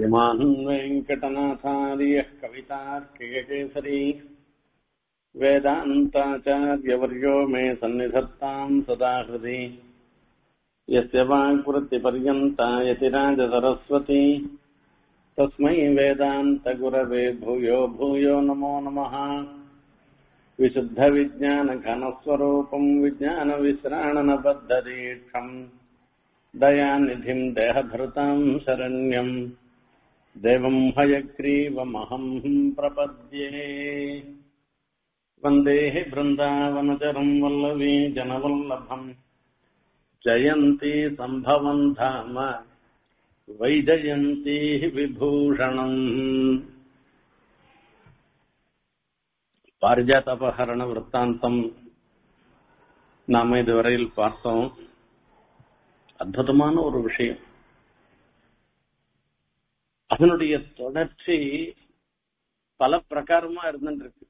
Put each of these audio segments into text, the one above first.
श्रीमान् वेङ्कटनाथार्यः कवितार्किककेसरी वेदान्ताचार्यवर्यो मे सन्निधत्ताम् सदा हृदि यस्य वाक्वृत्तिपर्यन्ता यतिराजसरस्वती तस्मै वेदान्तगुरवे भूयो भूयो नमो नमः विशुद्धविज्ञानघनस्वरूपम् विज्ञानविश्राणनबद्धदीक्षम् दयानिधिम् देहभृताम् शरण्यम् देवम् हयग्रीवमहम् प्रपद्ये वन्देः बृन्दावनचरम् वल्लवी जनवल्लभम् जयन्ती सम्भवम् धाम வைஜயந்தீः விபூஷணம் பாரிஜாதபஹரண விற்த்தாந்தம் நாம இதுவரையில் பார்த்தோம் அற்புதமான ஒரு விஷயம் அதனுடைய தொடர்ச்சி பல பிரகாரமா இருந்துருக்கு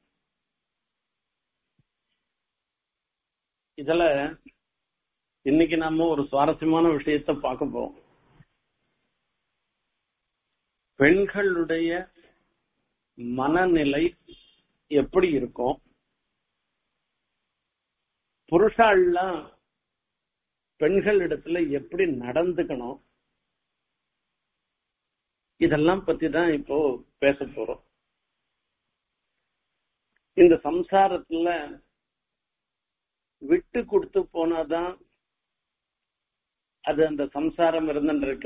இதுல இன்னைக்கு நாம ஒரு சுவாரஸ்யமான விஷயத்த பார்க்க போறோம் பெண்களுடைய மனநிலை எப்படி இருக்கும் புருஷாள்லாம் பெண்கள் இடத்துல எப்படி நடந்துக்கணும் இதெல்லாம் பத்தி தான் இப்போ பேச போறோம் இந்த சம்சாரத்துல விட்டு கொடுத்து போனாதான் அது அந்த சம்சாரம் இருந்துருக்க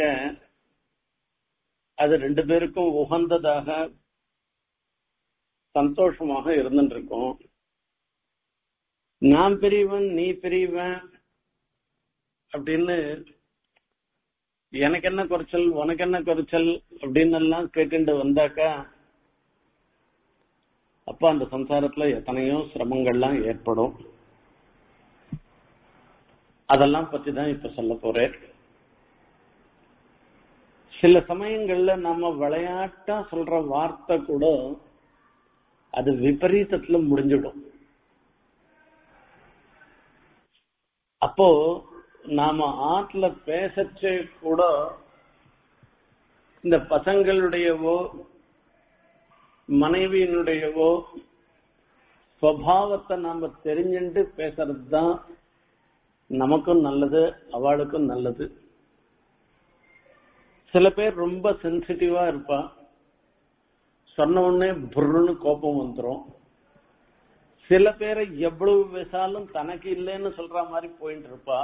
அது ரெண்டு பேருக்கும் உகந்ததாக சந்தோஷமாக இருந்துருக்கும் நான் பெரியவன் நீ பெரியவன் அப்படின்னு எனக்கு என்ன குறைச்சல் உனக்கு என்ன குறைச்சல் அப்படின்னு எல்லாம் கேட்டுட்டு வந்தாக்கா அப்ப அந்த சம்சாரத்துல எத்தனையோ சிரமங்கள்லாம் ஏற்படும் அதெல்லாம் பத்தி தான் இப்ப சொல்ல போறேன் சில சமயங்கள்ல நம்ம விளையாட்டா சொல்ற வார்த்தை கூட அது விபரீதத்துல முடிஞ்சிடும் அப்போ நாம ஆற்றுல பேசச்சே கூட இந்த பசங்களுடையவோ மனைவியினுடையவோ சுவாவத்தை நாம தெரிஞ்சுட்டு பேசுறது தான் நமக்கும் நல்லது அவளுக்கும் நல்லது சில பேர் ரொம்ப சென்சிட்டிவா இருப்பா சொன்ன உடனே புருன்னு கோபம் வந்துடும் சில பேரை எவ்வளவு பேசாலும் தனக்கு இல்லைன்னு சொல்ற மாதிரி போயிட்டு இருப்பா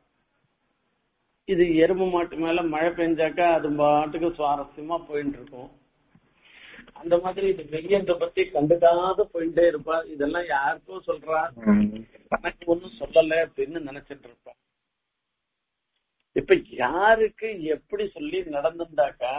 இது எறும்பு மாட்டு மேல மழை பெஞ்சாக்கா அது பாட்டுக்கு சுவாரஸ்யமா போயிட்டு இருக்கும் அந்த மாதிரி இது வெய்யத்தை பத்தி கண்டுக்காத போயிட்டே இருப்பா இதெல்லாம் யாருக்கும் சொல்றா தனக்கு ஒன்னும் சொல்லல அப்படின்னு நினைச்சிட்டு இருப்பா இப்ப யாருக்கு எப்படி சொல்லி நடந்திருந்தாக்கா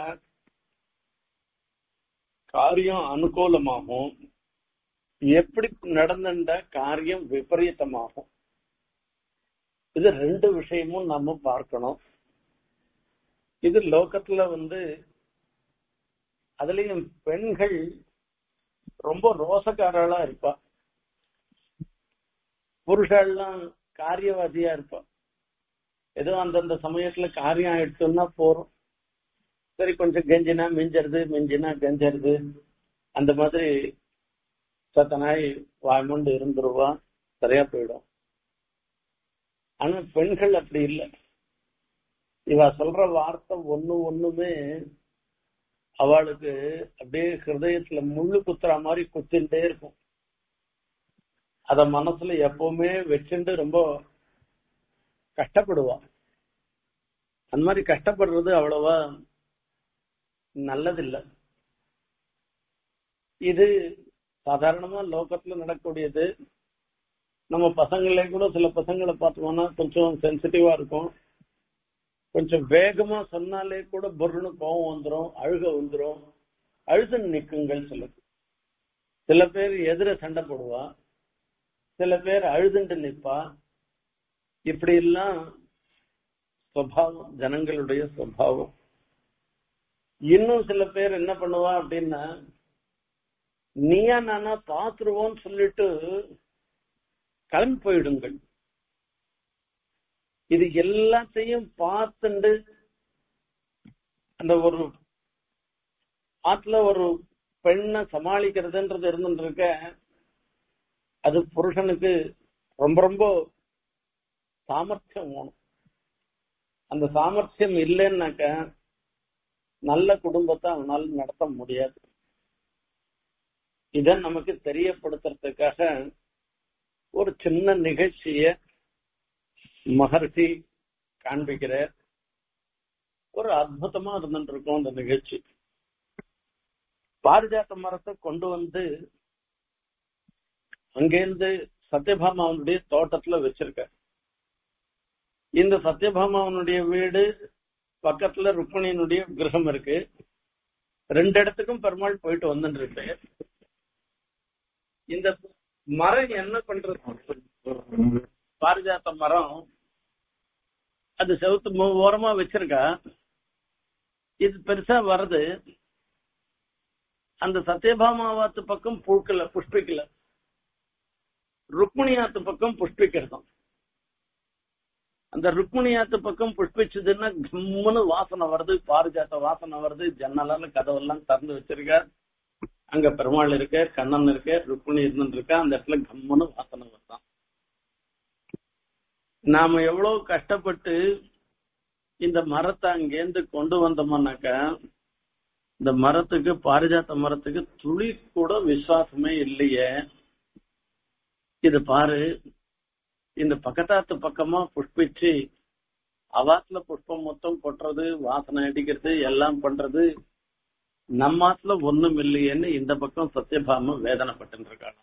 காரியம் அனுகூலமாகும் எப்படி நடந்திருந்தா காரியம் விபரீதமாகும் இது ரெண்டு விஷயமும் நம்ம பார்க்கணும் இது லோகத்துல வந்து அதுலயும் பெண்கள் ரொம்ப ரோசக்காரர்களா இருப்பா புருஷெல்லாம் காரியவாதியா இருப்பா ஏதோ அந்தந்த சமயத்துல காரியம் ஆயிடுச்சுன்னா போறோம் சரி கொஞ்சம் கெஞ்சினா மிஞ்சறது மிஞ்சினா கெஞ்சறது அந்த மாதிரி சத்த நாய் வாய்மொண்டு இருந்துருவா சரியா போயிடும் ஆனா பெண்கள் அப்படி இல்லை இவ சொல்ற வார்த்தை ஒண்ணு ஒண்ணுமே அவளுக்கு அப்படியே ஹிருதயத்துல முள்ளு குத்துற மாதிரி குத்தின்ண்டே இருக்கும் அத மனசுல எப்பவுமே வச்சுட்டு ரொம்ப கஷ்டப்படுவா அந்த மாதிரி கஷ்டப்படுறது அவ்வளவா நல்லதில்லை இது சாதாரணமா லோகத்துல நடக்கக்கூடியது நம்ம பசங்களே கூட சில பசங்களை பார்த்தோம்னா கொஞ்சம் சென்சிட்டிவா இருக்கும் கொஞ்சம் வேகமா சொன்னாலே கூட பொருள்னு கோவம் வந்துடும் அழுக வந்துடும் அழுது நிற்குங்கள் சொல்லுது சில பேர் எதிர சண்டை போடுவா சில பேர் அழுதுண்டு நிற்பா இப்படி எல்லாம் சுவாவம் ஜனங்களுடைய சுவாவம் இன்னும் சில பேர் என்ன பண்ணுவா அப்படின்னா நீயா நானா பாத்துருவோம்னு சொல்லிட்டு கிளம்பி போயிடுங்கள் இது எல்லாத்தையும் பார்த்துண்டு அந்த ஒரு ஆத்துல ஒரு பெண்ணை சமாளிக்கிறதுன்றது இருந்துட்டு இருக்க அது புருஷனுக்கு ரொம்ப ரொம்ப சாமர்த்தியம் வேணும் அந்த சாமர்த்தியம் இல்லைன்னாக்க நல்ல குடும்பத்தை அவனால் நடத்த முடியாது இத நமக்கு தெரியப்படுத்துறதுக்காக ஒரு சின்ன நிகழ்ச்சிய மகர்ஷி காண்பிக்கிற ஒரு அற்புதமா இருந்துட்டு இருக்கும் அந்த நிகழ்ச்சி பாரிஜாத்த மரத்தை கொண்டு வந்து அங்கேருந்து சத்யபாமாவனுடைய தோட்டத்துல வச்சிருக்க இந்த சத்யபாமாவனுடைய வீடு பக்கத்துல ருக்மிணியினுடைய கிரகம் இருக்கு ரெண்டு இடத்துக்கும் பெருமாள் போயிட்டு வந்துட்டு இருக்கு இந்த மரம் என்ன பண்றது பாரிஜாத்த மரம் அது செவுத்து மு- ஓரமா வச்சிருக்கா இது பெருசா வருது அந்த சத்யபாமாவாத்து பக்கம் பூக்கல புஷ்பிக்கல ருக்மிணியாத்து பக்கம் புஷ்பிக்கிறதாம் அந்த ருக்மிணியாத்து பக்கம் புஷ்பிச்சதுன்னா கம்முன்னு வாசனை வருது பாரிஜாத்த வாசனை வருது ஜன்னலால கதவெல்லாம் திறந்து வச்சிருக்க அங்க பெருமாள் இருக்க கண்ணன் இருக்க ருக்மிணி இருந்துட்டு இருக்கா அந்த இடத்துல கம்முன்னு வாசனை வருதான் நாம எவ்வளவு கஷ்டப்பட்டு இந்த மரத்தை அங்கேருந்து கொண்டு வந்தோம்னாக்கா இந்த மரத்துக்கு பாரிஜாத்த மரத்துக்கு துளி கூட விசுவாசமே இல்லையே இது பாரு இந்த பக்கத்தாத்து பக்கமா புஷ்பிச்சு அவாத்துல புஷ்பம் மொத்தம் கொட்டுறது வாசனை அடிக்கிறது எல்லாம் பண்றது நம்மாத்துல ஒண்ணும் இல்லையேன்னு இந்த பக்கம் சத்யபாம வேதனைப்பட்டு இருக்காங்க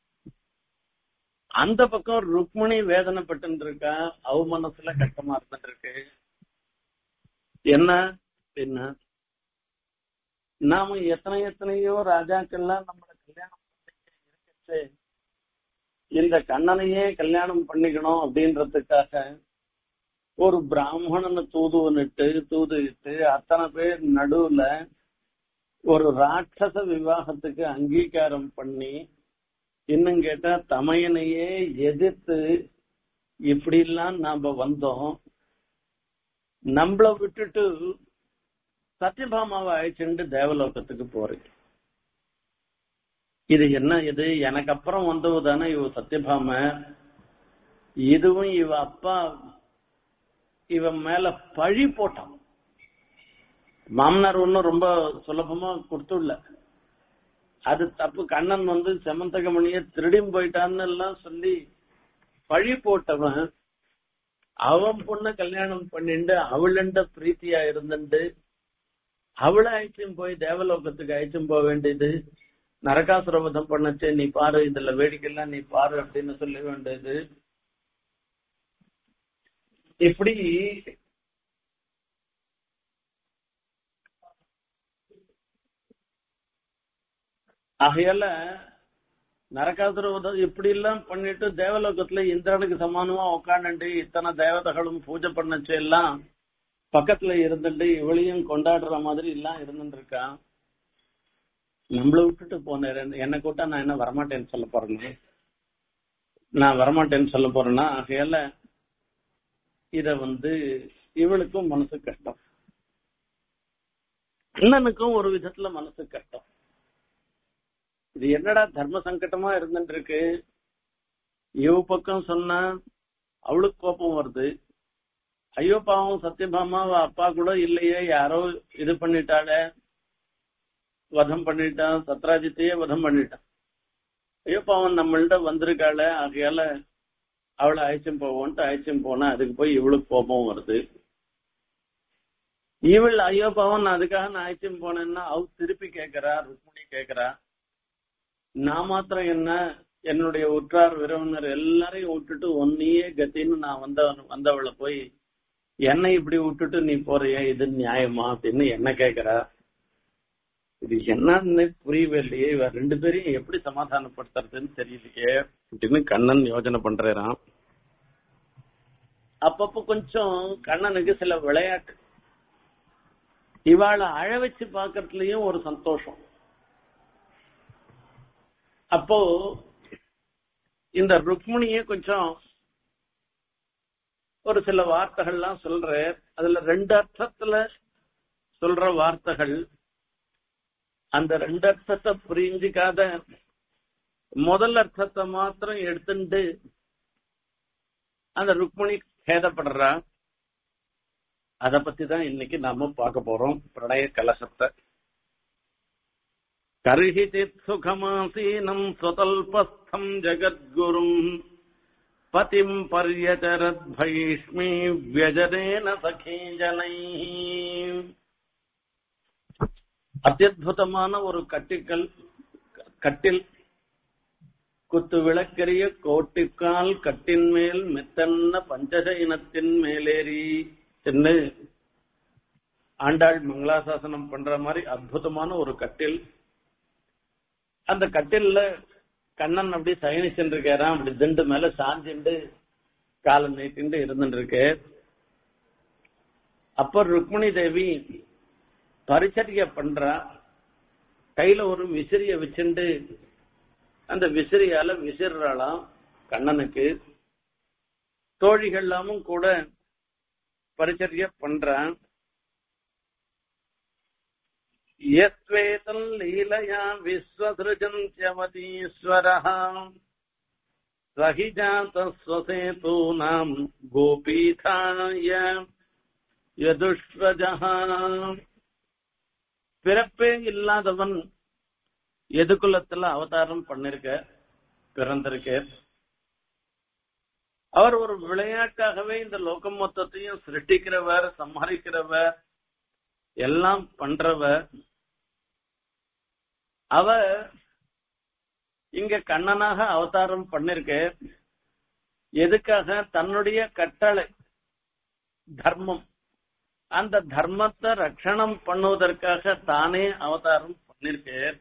அந்த பக்கம் ருக்மிணி வேதனைப்பட்டு இருக்கா அவ மனசுல கஷ்டமா இருந்துட்டு இருக்கு என்ன என்ன நாம எத்தனை எத்தனையோ ராஜாக்கள்லாம் நம்மள கல்யாணம் பண்ணிக்க இருக்கச்சு இந்த கண்ணனையே கல்யாணம் பண்ணிக்கணும் அப்படின்றதுக்காக ஒரு பிராமணனை தூதுவனிட்டு தூது இட்டு அத்தனை பேர் நடுவுல ஒரு ராட்சச விவாகத்துக்கு அங்கீகாரம் பண்ணி இன்னும் கேட்டா தமையனையே எதிர்த்து இப்படி எல்லாம் நாம வந்தோம் நம்மள விட்டுட்டு சத்யபாமாவை அழைச்சிட்டு தேவலோகத்துக்கு போறேன் இது என்ன இது எனக்கு அப்புறம் வந்தவு தானே இவ சத்யபாம இதுவும் இவ அப்பா இவன் மேல பழி போட்டான் மாமனார் ஒன்னும் ரொம்ப சுலபமா கொடுத்துடல அது தப்பு கண்ணன் வந்து செமந்தகமணிய திருடியும் போயிட்டான்னு எல்லாம் சொல்லி பழி போட்டவன் அவன் பொண்ண கல்யாணம் பண்ணிண்டு அவளண்ட பிரீத்தியா இருந்துட்டு அவளை அழைச்சும் போய் தேவலோகத்துக்கு அழைச்சும் போக வேண்டியது நரகாசுரவதம் பண்ணச்சு நீ பாரு இதுல வேடிக்கைலாம் நீ பாரு அப்படின்னு சொல்ல வேண்டியது இப்படி ஆகையால நரகாசுரவதம் இப்படி எல்லாம் பண்ணிட்டு தேவலோகத்துல இந்திரனுக்கு சமானமா உட்காந்துட்டு இத்தனை தேவதைகளும் பூஜை பண்ணச்சு எல்லாம் பக்கத்துல இருந்துட்டு இவளையும் கொண்டாடுற மாதிரி எல்லாம் இருந்துட்டு இருக்கான் நம்மள விட்டுட்டு போனேன் என்னை கூட்டா நான் என்ன வரமாட்டேன்னு சொல்ல போறேன்னு நான் வரமாட்டேன்னு சொல்ல போறேன்னா ஆகையால இத வந்து இவளுக்கும் மனசு கஷ்டம் அண்ணனுக்கும் ஒரு விதத்துல மனசு கஷ்டம் இது என்னடா தர்ம சங்கடமா இருந்துட்டு இருக்கு இவ பக்கம் சொன்னா அவளுக்கு கோபம் வருது ஐயோ பாவம் சத்யபாமா அவ அப்பா கூட இல்லையே யாரோ இது பண்ணிட்டாளே வதம் பண்ணிட்டான் சத்ராஜித்தையே வதம் பண்ணிட்டான் ஐயோ பாவம் நம்மள்ட்ட வந்திருக்காள ஆகையால அவளை அழைச்சும் போவோன்ட்டு அழைச்சும் போனா அதுக்கு போய் இவளுக்கு கோபம் வருது இவள் ஐயோ பாவம் நான் அதுக்காக நான் அழைச்சும் போனேன்னா அவ திருப்பி கேக்குறா ருக்மிணி கேக்குறா நான் மாத்திரம் என்ன என்னுடைய உற்றார் விரவினர் எல்லாரையும் விட்டுட்டு ஒன்னையே கத்தின்னு நான் வந்த வந்தவளை போய் என்னை இப்படி விட்டுட்டு நீ போறிய இது நியாயமா அப்படின்னு என்ன கேக்குறா இது என்னன்னு புரியவே இல்லையே இவ ரெண்டு பேரையும் எப்படி சமாதானப்படுத்துறதுன்னு தெரியலையே அப்படின்னு கண்ணன் யோசனை பண்றாராம் அப்பப்போ கொஞ்சம் கண்ணனுக்கு சில விளையாட்டு இவாளை அழ வச்சு பாக்குறதுலயும் ஒரு சந்தோஷம் அப்போ இந்த ருக்மிணிய கொஞ்சம் ஒரு சில வார்த்தைகள்லாம் சொல்ற அதுல ரெண்டு அர்த்தத்துல சொல்ற வார்த்தைகள் அந்த ரெண்டு அர்த்தத்தை புரிஞ்சிக்காத முதல் அர்த்தத்தை மாத்திரம் எடுத்துட்டு அந்த ருக்மிணி கேதப்படுறா அத பத்தி தான் இன்னைக்கு நாம பார்க்க போறோம் பிரணய கலசத்தை கர்ஹிச்சித் சுகமாசீனம் சுதல்பஸ்தம் ஜகத்குரும் பதிம் பர்யச்சரத் பைஷ்மி வியஜனேன சகீ ஜனை அத்தியுதமான ஒரு கட்டிக்கல் கட்டில் குத்து விளக்கரிய கோட்டிக்கால் கட்டின் மேல் மெத்தன்ன பஞ்சச இனத்தின் மேலேறி என்று ஆண்டாள் மங்களாசாசனம் பண்ற மாதிரி அற்புதமான ஒரு கட்டில் அந்த கட்டில்ல கண்ணன் அப்படி சயனிச்சுட்டு இருக்காராம் அப்படி திண்டு மேல சாஞ்சிண்டு காலை நீட்டிண்டு இருந்துட்டு இருக்கு அப்ப ருக்மிணி தேவி பரிச்சரிய பண்றா கையில ஒரு விசிறிய வச்சுண்டு அந்த விசிறியால விசிறாளாம் கண்ணனுக்கு தோழிகள் எல்லாமும் கூட பரிச்சரிய பண்றான் யஸ்வேதம் லீலயா விஸ்வசிருஜந்தியமதீஸ்வரः சஹி ஜாதஸ்வசேதூனாம் கோபீதாய யதுஷ்வஜः பிறப்பே இல்லாதவன் எதுக்குலத்துல அவதாரம் பண்ணிருக்க பிறந்திருக்க அவர் ஒரு விளையாட்டாகவே இந்த லோகம் மொத்தத்தையும் சிருஷ்டிக்கிறவர் சம்ஹரிக்கிறவர் எல்லாம் பண்றவர் அவ இங்க கண்ணனாக அவதாரம் பண்ணிருக்க எதுக்காக தன்னுடைய கட்டளை தர்மம் அந்த தர்மத்தை ரட்சணம் பண்ணுவதற்காக தானே அவதாரம் பண்ணிருக்கார்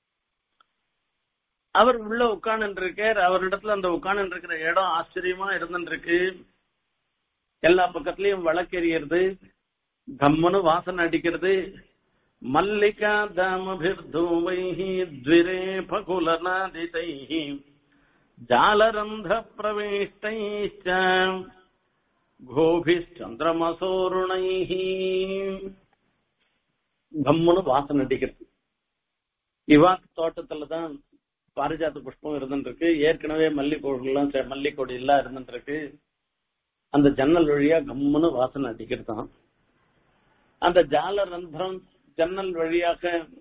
அவர் உள்ள உட்கார்ந்து இருக்கார் அவரிடத்துல அந்த உட்கார்ந்து இருக்கிற இடம் ஆச்சரியமா இருந்துருக்கு எல்லா பக்கத்துலயும் வழக்கெறியறது கம்முன்னு வாசனை அடிக்கிறது மல்லிகா தாமபிர்தூமைஹி த்விரே பகுலநாதிதைஹி ஜாலரந்த பிரவேஷ்டைச்ச கோபிச்சந்திரமசோருணைஹி கம்முன்னு வாசனை அடிக்கிறது இவா தோட்டத்துலதான் பாரிஜாத்த புஷ்பம் இருந்துருக்கு ஏற்கனவே மல்லிகோடெல்லாம் மல்லிகொடி எல்லாம் இருந்துருக்கு அந்த ஜன்னல் வழியா கம்முன்னு வாசனை அடிக்கிறதாம் அந்த ஜால ரந்திரம் ஜன்னல் வழியாக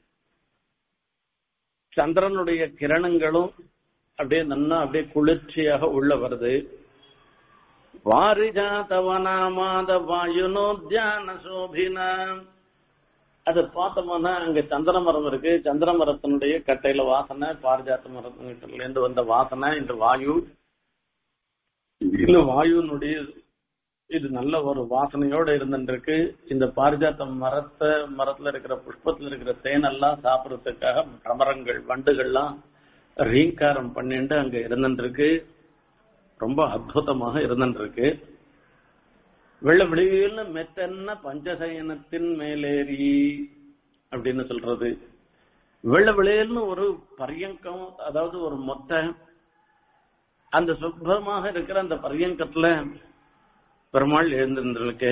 சந்திரனுடைய கிரணங்களும் அப்படியே நன்னா அப்படியே குளிர்ச்சியாக உள்ள வருது வாரிஜாதவனாமாத வாயுனோத்தியான சோபினா அது பார்த்தோம்னா அங்க சந்திர மரம் இருக்கு சந்திர மரத்தினுடைய கட்டையில வாசனை பாரிஜாத்த மரத்துல இருந்து வந்த வாசனை இந்த வாயு இந்த வாயுனுடைய இது நல்ல ஒரு வாசனையோட இருந்துருக்கு இந்த பாரிஜாத்த மரத்தை மரத்துல இருக்கிற புஷ்பத்துல இருக்கிற தேனெல்லாம் சாப்பிடறதுக்காக பிரமரங்கள் வண்டுகள்லாம் ரீங்காரம் பண்ணிட்டு அங்க இருந்துருக்கு ரொம்ப அற்புதமாக இருந்துருக்கு வெள்ள வெளியில மெத்தன்ன பஞ்சசயனத்தின் மேலேறி அப்படின்னு சொல்றது வெள்ள வெளியில்னு ஒரு பரியங்கம் அதாவது ஒரு மொத்த அந்த சுத்தமாக இருக்கிற அந்த பரியங்கத்துல பெருமாள் எழுந்திருந்திருக்கு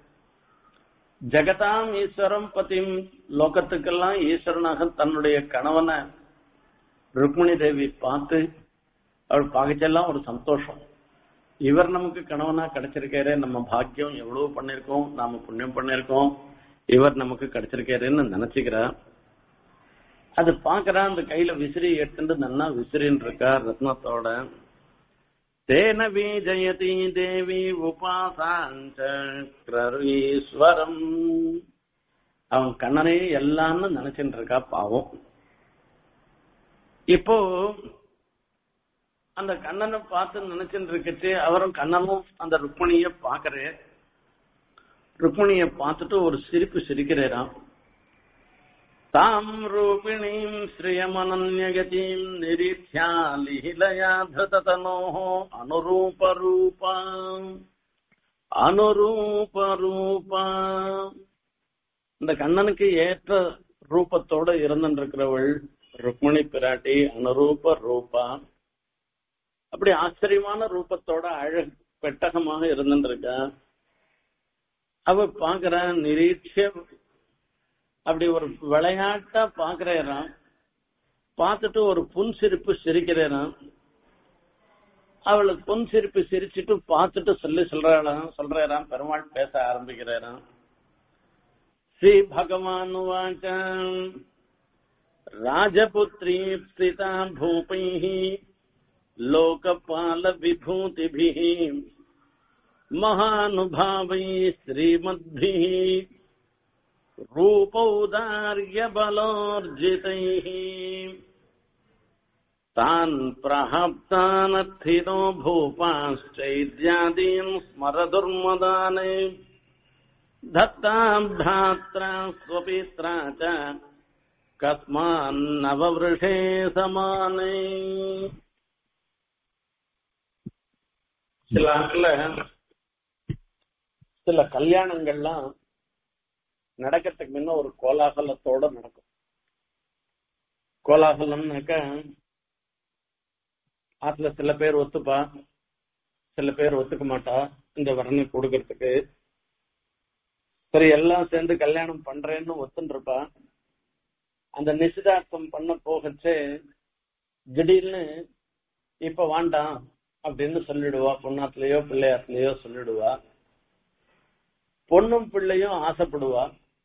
ஜெகதாம் ஈஸ்வரம் பதிம் லோகத்துக்கெல்லாம் ஈஸ்வரனாக தன்னுடைய கணவனை ருக்மிணி தேவி பார்த்து அவள் பார்க்கச்செல்லாம் ஒரு சந்தோஷம் இவர் நமக்கு கணவனா கிடைச்சிருக்காரு நம்ம பாக்கியம் எவ்வளவு பண்ணிருக்கோம் நாம புண்ணியம் பண்ணிருக்கோம் இவர் நமக்கு கிடைச்சிருக்காருன்னு நினைச்சுக்கிறா அது பாக்குறா அந்த கையில விசிறி எடுத்துட்டு நன்னா விசிறின்னு இருக்கா ரத்னத்தோட தேன விஜயதி தேவி உபாசாஞ்சீஸ்வரம் அவன் கண்ணனே எல்லாம்னு நினைச்சுட்டு இருக்கா பாவம் இப்போ அந்த கண்ணனை பார்த்து நினைச்சுட்டு இருக்கச்சு அவரும் கண்ணனும் அந்த ருக்மணிய பாக்குறே ருக்மணிய பார்த்துட்டு ஒரு சிரிப்பு சிரிக்கிறாராம் தாம் ரூபிணீம் ஸ்ரீயமனன்யகதீம் நிரீட்சியா லீலயா திருதனோஹோ அனுரூப ரூபா அனுரூப ரூபா இந்த கண்ணனுக்கு ஏற்ற ரூபத்தோட இருந்திருக்கிறவள் ருக்மணி பிராட்டி அனுரூப ரூபா அப்படி ஆச்சரியமான ரூபத்தோட அழகு பெட்டகமாக இருந்துருக்கா அவ பாக்குற நிரீட்ச அப்படி ஒரு விளையாட்டா பாக்குறேறான் பார்த்துட்டு ஒரு புன் சிரிப்பு சிரிக்கிறேறான் அவளுக்கு பொன் சிரிப்பு சிரிச்சிட்டு பார்த்துட்டு சொல்லி சொல்றாளாம் சொல்றாராம் பெருமாள் பேச ஆரம்பிக்கிறாராம் ஸ்ரீ பகவான் வாச்சம் ராஜபுத்ரி ஸ்திதா பூபைः லோகபால விபூதிभिः महानुभावैः श्रीमद्भिः रूपौदार्यबलोर्जितैः तान् प्रहप्तानर्थितो भूपाश्चैद्यादीन् स्मरदुर्मदाने धत्ता भ्रात्रा स्वपित्रा च कस्मान्नववृषे समाने சில நாட்கள்ல சில கல்யாணங்கள்லாம் நடக்கிறதுக்கு முன்ன ஒரு கோலாகலத்தோட நடக்கும் கோலாகலம்னாக்க ஆத்துல சில பேர் ஒத்துப்பா சில பேர் ஒத்துக்க மாட்டா இந்த வரனை கொடுக்கறதுக்கு சரி எல்லாம் சேர்ந்து கல்யாணம் பண்றேன்னு ஒத்துருப்பா அந்த நிச்சயதார்த்தம் பண்ண போகச்சே திடீர்னு இப்ப வேண்டாம் அப்படின்னு சொல்லிடுவா பொண்ணாத்துலயோ பிள்ளையாத்துலயோ சொல்லிடுவா பொண்ணும் பிள்ளையும் ஆசைப்படுவா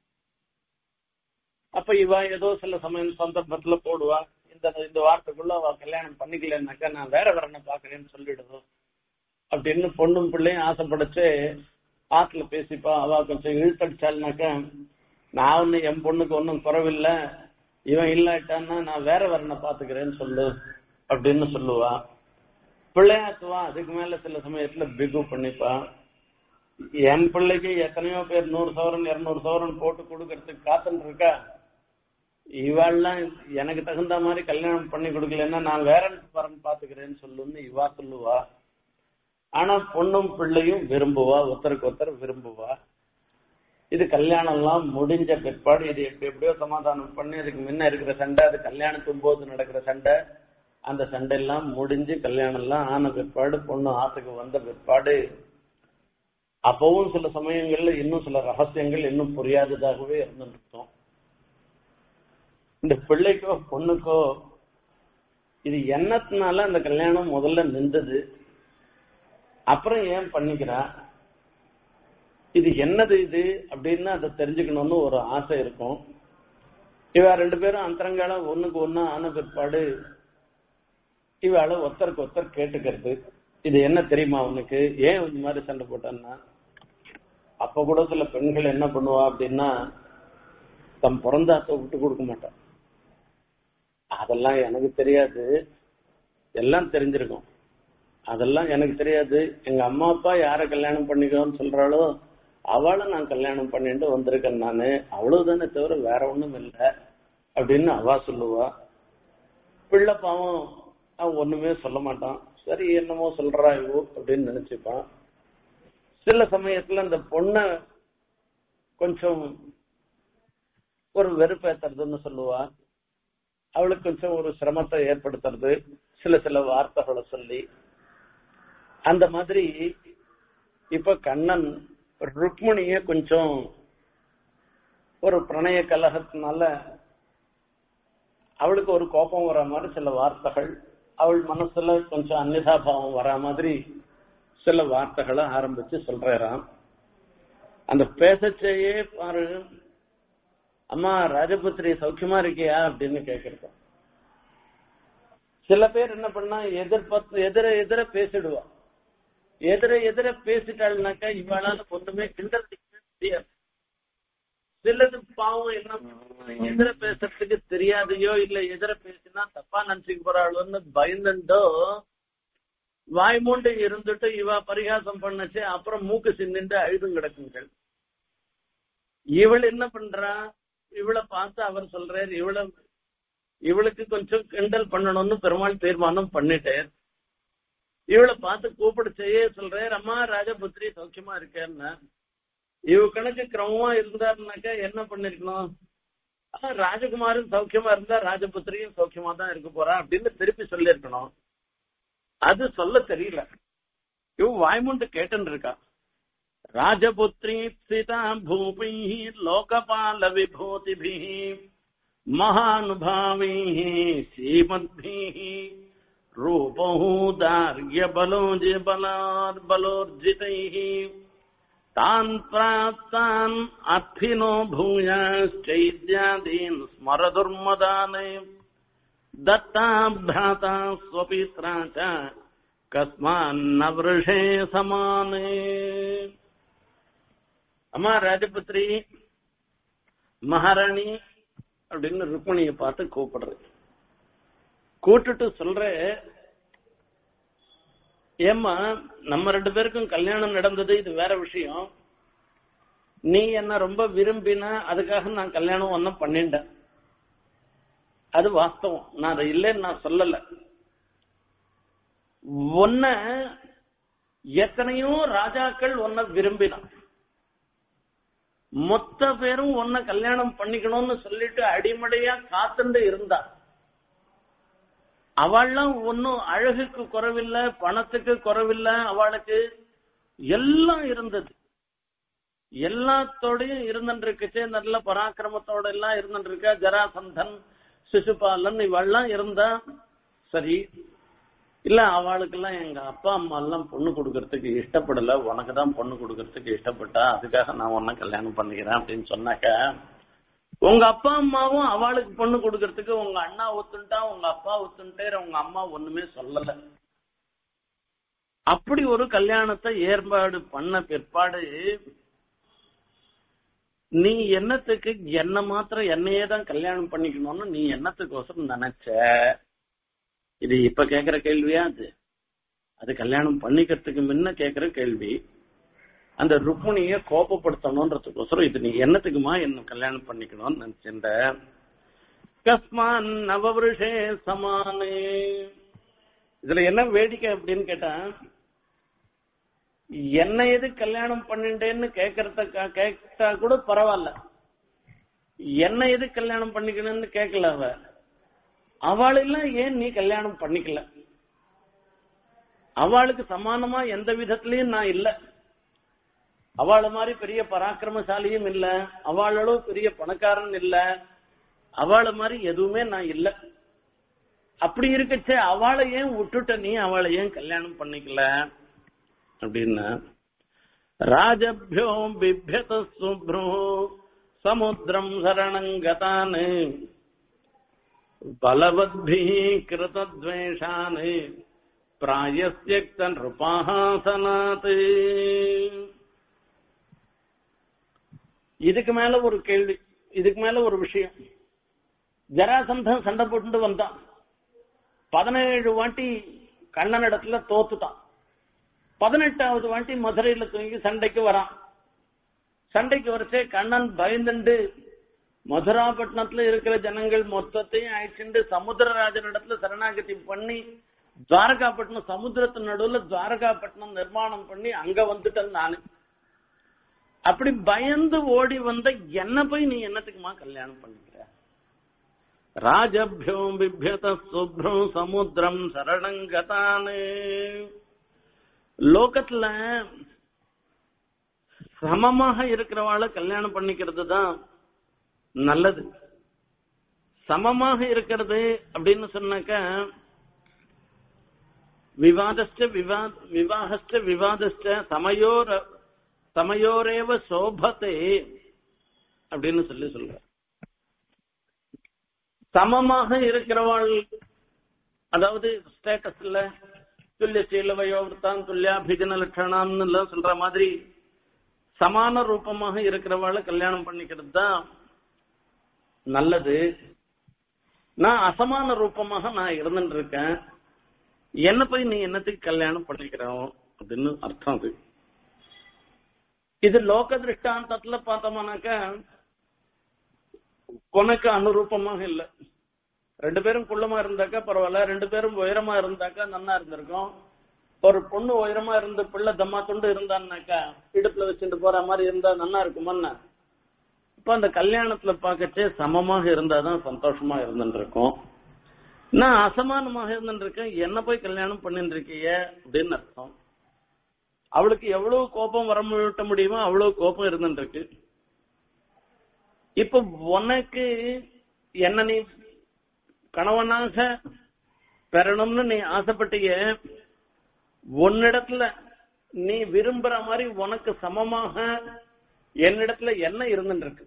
அப்ப இவ ஏதோ சில சமயம் சந்தர்ப்பத்துல போடுவா இந்த இந்த வாரத்துக்குள்ள அவ கல்யாணம் பண்ணிக்கலன்னாக்கா நான் வேற வரனை பாக்குறேன்னு சொல்லிடுவோம் அப்படின்னு பொண்ணும் பிள்ளையும் ஆசைப்படச்சு ஆத்துல பேசிப்பா அவ கொஞ்சம் இழுத்தடிச்சாள்னாக்கா நான் ஒண்ணு என் பொண்ணுக்கு ஒன்னும் குறவில்ல இவன் இல்லாட்டான்னா நான் வேற வரனை பாத்துக்கிறேன்னு சொல்லு அப்படின்னு சொல்லுவா பிள்ளையாத்துவா அதுக்கு மேல சில சமயத்துல பிகு பண்ணிப்பா என் பிள்ளைக்கு எத்தனையோ பேர் நூறு சவரன் இருநூறு சவரன் போட்டு கொடுக்கறதுக்கு காத்துட்டு இருக்கா இவாள்லாம் எனக்கு தகுந்த மாதிரி கல்யாணம் பண்ணி கொடுக்கலன்னா நான் வேற வரன் பாத்துக்கிறேன்னு சொல்லுன்னு இவா சொல்லுவா ஆனா பொண்ணும் பிள்ளையும் விரும்புவா ஒருத்தருக்கு ஒருத்தர் விரும்புவா இது கல்யாணம் எல்லாம் முடிஞ்ச பிற்பாடு இது எப்படி எப்படியோ சமாதானம் பண்ணி அதுக்கு முன்ன இருக்கிற சண்டை அது கல்யாணத்தும் போது நடக்கிற சண்டை அந்த சண்டை எல்லாம் முடிஞ்சு கல்யாணம் எல்லாம் ஆன பிற்பாடு பொண்ணு ஆத்துக்கு வந்த பிற்பாடு அப்பவும் சில சமயங்கள்ல இன்னும் சில ரகசியங்கள் இன்னும் புரியாததாகவே இருந்துருக்கும் இந்த பிள்ளைக்கோ பொண்ணுக்கோ இது என்னத்தினால அந்த கல்யாணம் முதல்ல நின்றது அப்புறம் ஏன் பண்ணிக்கிறா இது என்னது இது அப்படின்னு அதை தெரிஞ்சுக்கணும்னு ஒரு ஆசை இருக்கும் இவ ரெண்டு பேரும் அந்தரங்கால ஒண்ணுக்கு ஒண்ணு ஆன பிற்பாடு இவாள ஒருத்தருக்கு ஒருத்தர் கேட்டுக்கிறது இது என்ன தெரியுமா உனக்கு ஏன் இந்த மாதிரி சண்டை போட்டான்னா அப்ப கூட சில பெண்கள் என்ன பண்ணுவா அப்படின்னா தம் பிறந்தாத்த விட்டு கொடுக்க மாட்டான் அதெல்லாம் எனக்கு தெரியாது எல்லாம் தெரிஞ்சிருக்கும் அதெல்லாம் எனக்கு தெரியாது எங்க அம்மா அப்பா யார கல்யாணம் பண்ணிக்கோன்னு சொல்றாளோ அவளை நான் கல்யாணம் பண்ணிட்டு வந்திருக்கேன் நானு அவ்வளவுதானே தவிர வேற ஒண்ணும் இல்லை அப்படின்னு அவ சொல்லுவா பிள்ளை பாவம் அவன் ஒண்ணுமே சொல்ல மாட்டான் சரி என்னமோ சொல்றா இவோ அப்படின்னு நினைச்சுப்பான் சில சமயத்துல அந்த பொண்ண கொஞ்சம் ஒரு வெறுப்பேத்துறதுன்னு சொல்லுவா அவளுக்கு கொஞ்சம் ஒரு சிரமத்தை ஏற்படுத்துறது சில சில வார்த்தைகளை சொல்லி அந்த மாதிரி இப்ப கண்ணன் ருக்மிணிய கொஞ்சம் ஒரு பிரணய கலகத்தினால அவளுக்கு ஒரு கோபம் வர மாதிரி சில வார்த்தைகள் அவள் மனசுல கொஞ்சம் அந்நிதாபாவம் வரா மாதிரி சில வார்த்தைகளை ஆரம்பிச்சு சொல்றாராம் அந்த பேசச்சேயே பாரு அம்மா ராஜபுத்திரி சௌக்கியமா இருக்கியா அப்படின்னு கேக்குறது சில பேர் என்ன பண்ணா எதிர்பார்த்து எதிர எதிர பேசிடுவா எதிர எதிர பேசிட்டாள்னாக்கா இவளால ஒண்ணுமே கிண்டல் முடியாது சிலது பாவம் என்ன எதிர பேசுறதுக்கு தெரியாதையோ இல்ல எதிர பேசினா தப்பா நினைச்சுக்க போறாளோன்னு பயந்துட்டோ வாய் மூண்டு இருந்துட்டு இவ பரிகாசம் பண்ணச்சு அப்புறம் மூக்கு சிந்திண்டு அழுதும் கிடக்குங்கள் இவள் என்ன பண்றா இவளை பார்த்து அவர் சொல்றார் இவளை இவளுக்கு கொஞ்சம் கிண்டல் பண்ணணும்னு பெருமாள் தீர்மானம் பண்ணிட்டேன் இவளை பார்த்து கூப்பிடு செய்ய சொல்றார் அம்மா ராஜபுத்திரி சௌக்கியமா இருக்கேன்னா இவ கணக்கு கிரமமா இருந்தாருனாக்கா என்ன பண்ணிருக்கணும் ராஜகுமாரும் சௌக்கியமா இருந்தா ராஜபுத்திரியும் சௌக்கியமா தான் இருக்க போறா அப்படின்னு திருப்பி சொல்லிருக்கணும் அது சொல்ல தெரியல இவ வாய்மூண்டு கேட்டுன்னு இருக்கா ராஜபுத்ரி சிதா பூபைः லோகபாலவிभूतिभिः महानुभावैः श्रीमद्भिः रूपौदार्यबलोर्बलोर्जितैः तान् प्राप्तान् अर्थिनो भूयाश्चैद्यादीन् स्मरदुर्मदान् दत्ता भ्राता स्वपित्रा च कस्मान्न वृषे समाने அம்மா ராஜபுத்திரி மகாராணி அப்படின்னு ருக்மணிய பார்த்து கூப்பிடுறது கூட்டுட்டு சொல்ற ஏம்மா நம்ம ரெண்டு பேருக்கும் கல்யாணம் நடந்தது இது வேற விஷயம் நீ என்ன ரொம்ப விரும்பின அதுக்காக நான் கல்யாணம் ஒன்னும் பண்ணிட்டேன் அது வாஸ்தவம் நான் அதை இல்லைன்னு நான் சொல்லல ஒன்ன எத்தனையோ ராஜாக்கள் ஒன்ன விரும்பினான் மொத்த பேரும் ஒன்ன கல்யாணம் பண்ணிக்கணும்னு சொல்லிட்டு அடிமடையா காத்துண்டு இருந்தா அவள்லாம் ஒன்னும் அழகுக்கு குறைவில்லை பணத்துக்கு குறைவில்லை அவளுக்கு எல்லாம் இருந்தது எல்லாத்தோடையும் இருந்துருக்குச்சு நல்ல பராக்கிரமத்தோட எல்லாம் இருந்துருக்கா ஜராசந்தன் சிசுபாலன் இவெல்லாம் இருந்தா சரி இல்ல அவளுக்கெல்லாம் எங்க அப்பா அம்மா எல்லாம் பொண்ணு கொடுக்கறதுக்கு இஷ்டப்படல உனக்கு தான் பொண்ணு கொடுக்கறதுக்கு இஷ்டப்பட்டா அதுக்காக நான் உன்ன கல்யாணம் பண்ணிக்கிறேன் அப்படின்னு சொன்னாக்க உங்க அப்பா அம்மாவும் அவளுக்கு பொண்ணு கொடுக்கறதுக்கு உங்க அண்ணா ஒத்துண்டா உங்க அப்பா ஒத்துண்டே உங்க அம்மா ஒண்ணுமே சொல்லல அப்படி ஒரு கல்யாணத்தை ஏற்பாடு பண்ண பிற்பாடு நீ என்னத்துக்கு என்ன மாத்திரம் என்னையே தான் கல்யாணம் பண்ணிக்கணும்னு நீ என்னத்துக்கோசரம் நினைச்ச இது இப்ப கேக்குற கேள்வியா அது அது கல்யாணம் பண்ணிக்கிறதுக்கு முன்ன கேக்குற கேள்வி அந்த ருக்மிணிய கோபப்படுத்தணும்ன்றதுக்கோசரம் இது நீ என்னத்துக்குமா என்ன கல்யாணம் பண்ணிக்கணும்னு நினைச்சிருந்த கஸ்மான் நவவருஷே சமானே இதுல என்ன வேடிக்கை அப்படின்னு கேட்டா என்ன எது கல்யாணம் பண்ணிட்டேன்னு கேக்குறத கேட்டா கூட பரவாயில்ல என்ன எது கல்யாணம் பண்ணிக்கணும்னு கேட்கல அவ அவளெல்லாம் ஏன் நீ கல்யாணம் பண்ணிக்கல அவளுக்கு சமானமா எந்த விதத்திலயும் நான் இல்ல அவள மாதிரி பெரிய பராக்கிரமசாலியும் இல்ல அவளும் பெரிய பணக்காரன் இல்ல அவள மாதிரி எதுவுமே நான் இல்ல அப்படி இருக்கச்சே அவளை ஏன் விட்டுட்ட நீ அவளை ஏன் கல்யாணம் பண்ணிக்கல அப்படின்னா ராஜபியோ பிபியத சுப்ரோ சமுத்திரம் சரணங்கதான் பலவத்பிः கிருதத்வேஷான் பிராயஸ்யக்த நிருபாசனாத் இதுக்கு மேல ஒரு கேள்வி இதுக்கு மேல ஒரு விஷயம் ஜராசந்தன் சண்டை போட்டு வந்தான் பதினேழு வாட்டி கண்ணன் இடத்துல தோத்துட்டான் பதினெட்டாவது வாட்டி மதுரையில தூங்கி சண்டைக்கு வரான் சண்டைக்கு வரச்சே கண்ணன் பயந்துண்டு மதுராபட்டினத்துல இருக்கிற ஜனங்கள் மொத்தத்தையும் அழிச்சுண்டு சமுத்திரராஜன் இடத்துல சரணாகதி பண்ணி துவாரகாப்பட்டினம் சமுத்திரத்து நடுவுல துவாரகாப்பட்டினம் நிர்மாணம் பண்ணி அங்க வந்துட்டேன் நானு அப்படி பயந்து ஓடி வந்த என்ன போய் நீ என்னத்துக்குமா கல்யாணம் பண்ணிக்கிற ராஜபியோ பிபியத சுப்ரம் சமுத்திரம் சரணங்கதானு லோகத்துல சமமாக இருக்கிறவாளை கல்யாணம் பண்ணிக்கிறது தான் நல்லது சமமாக இருக்கிறது அப்படின்னு சொன்னாக்க விவாதஸ்ட விவாத விவாகஸ்ட விவாதஸ்ட சமயோர சமயோரேவ சோபத்தை அப்படின்னு சொல்லி சொல்ற சமமாக இருக்கிறவாள் அதாவது ஸ்டேட்டஸ்ல துல்லிய சீல வயோவிரத்தான் துல்லியாபிஜன லட்சணம்னு எல்லாம் சொல்ற மாதிரி சமான ரூபமாக இருக்கிறவாளை கல்யாணம் பண்ணிக்கிறது தான் நல்லது நான் அசமான ரூபமாக நான் இருந்துட்டு இருக்கேன் என்ன போய் நீ என்னத்துக்கு கல்யாணம் பண்ணிக்கிறோம் அப்படின்னு அர்த்தம் அது இது லோக திருஷ்டாந்தத்துல பார்த்தோம்னாக்க உனக்கு அனுரூபமாக இல்ல ரெண்டு பேரும் குள்ளமா இருந்தாக்கா பரவாயில்ல ரெண்டு பேரும் உயரமா இருந்தாக்கா நன்னா இருந்திருக்கும் ஒரு பொண்ணு உயரமா இருந்து பிள்ளை தம்மா துண்டு இருந்தான்னாக்கா இடுப்புல வச்சுட்டு போற மாதிரி இருந்தா நன்னா இருக்குமான்னா இப்ப அந்த கல்யாணத்துல பாக்கச்சே சமமாக இருந்தாதான் சந்தோஷமா இருந்துட்டு இருக்கும் நான் அசமானமாக இருந்துட்டு இருக்கேன் என்ன போய் கல்யாணம் பண்ணிட்டு இருக்கீங்க அப்படின்னு அர்த்தம் அவளுக்கு எவ்வளவு கோபம் வரமுட்ட முடியுமோ அவ்வளவு கோபம் இருந்துட்டு இருக்கு இப்ப உனக்கு என்ன நீ கணவனாக பெறணும்னு நீ ஆசைப்பட்டீங்க உன்னிடத்துல நீ விரும்புற மாதிரி உனக்கு சமமாக என்னிடத்துல என்ன இருந்துட்டு இருக்கு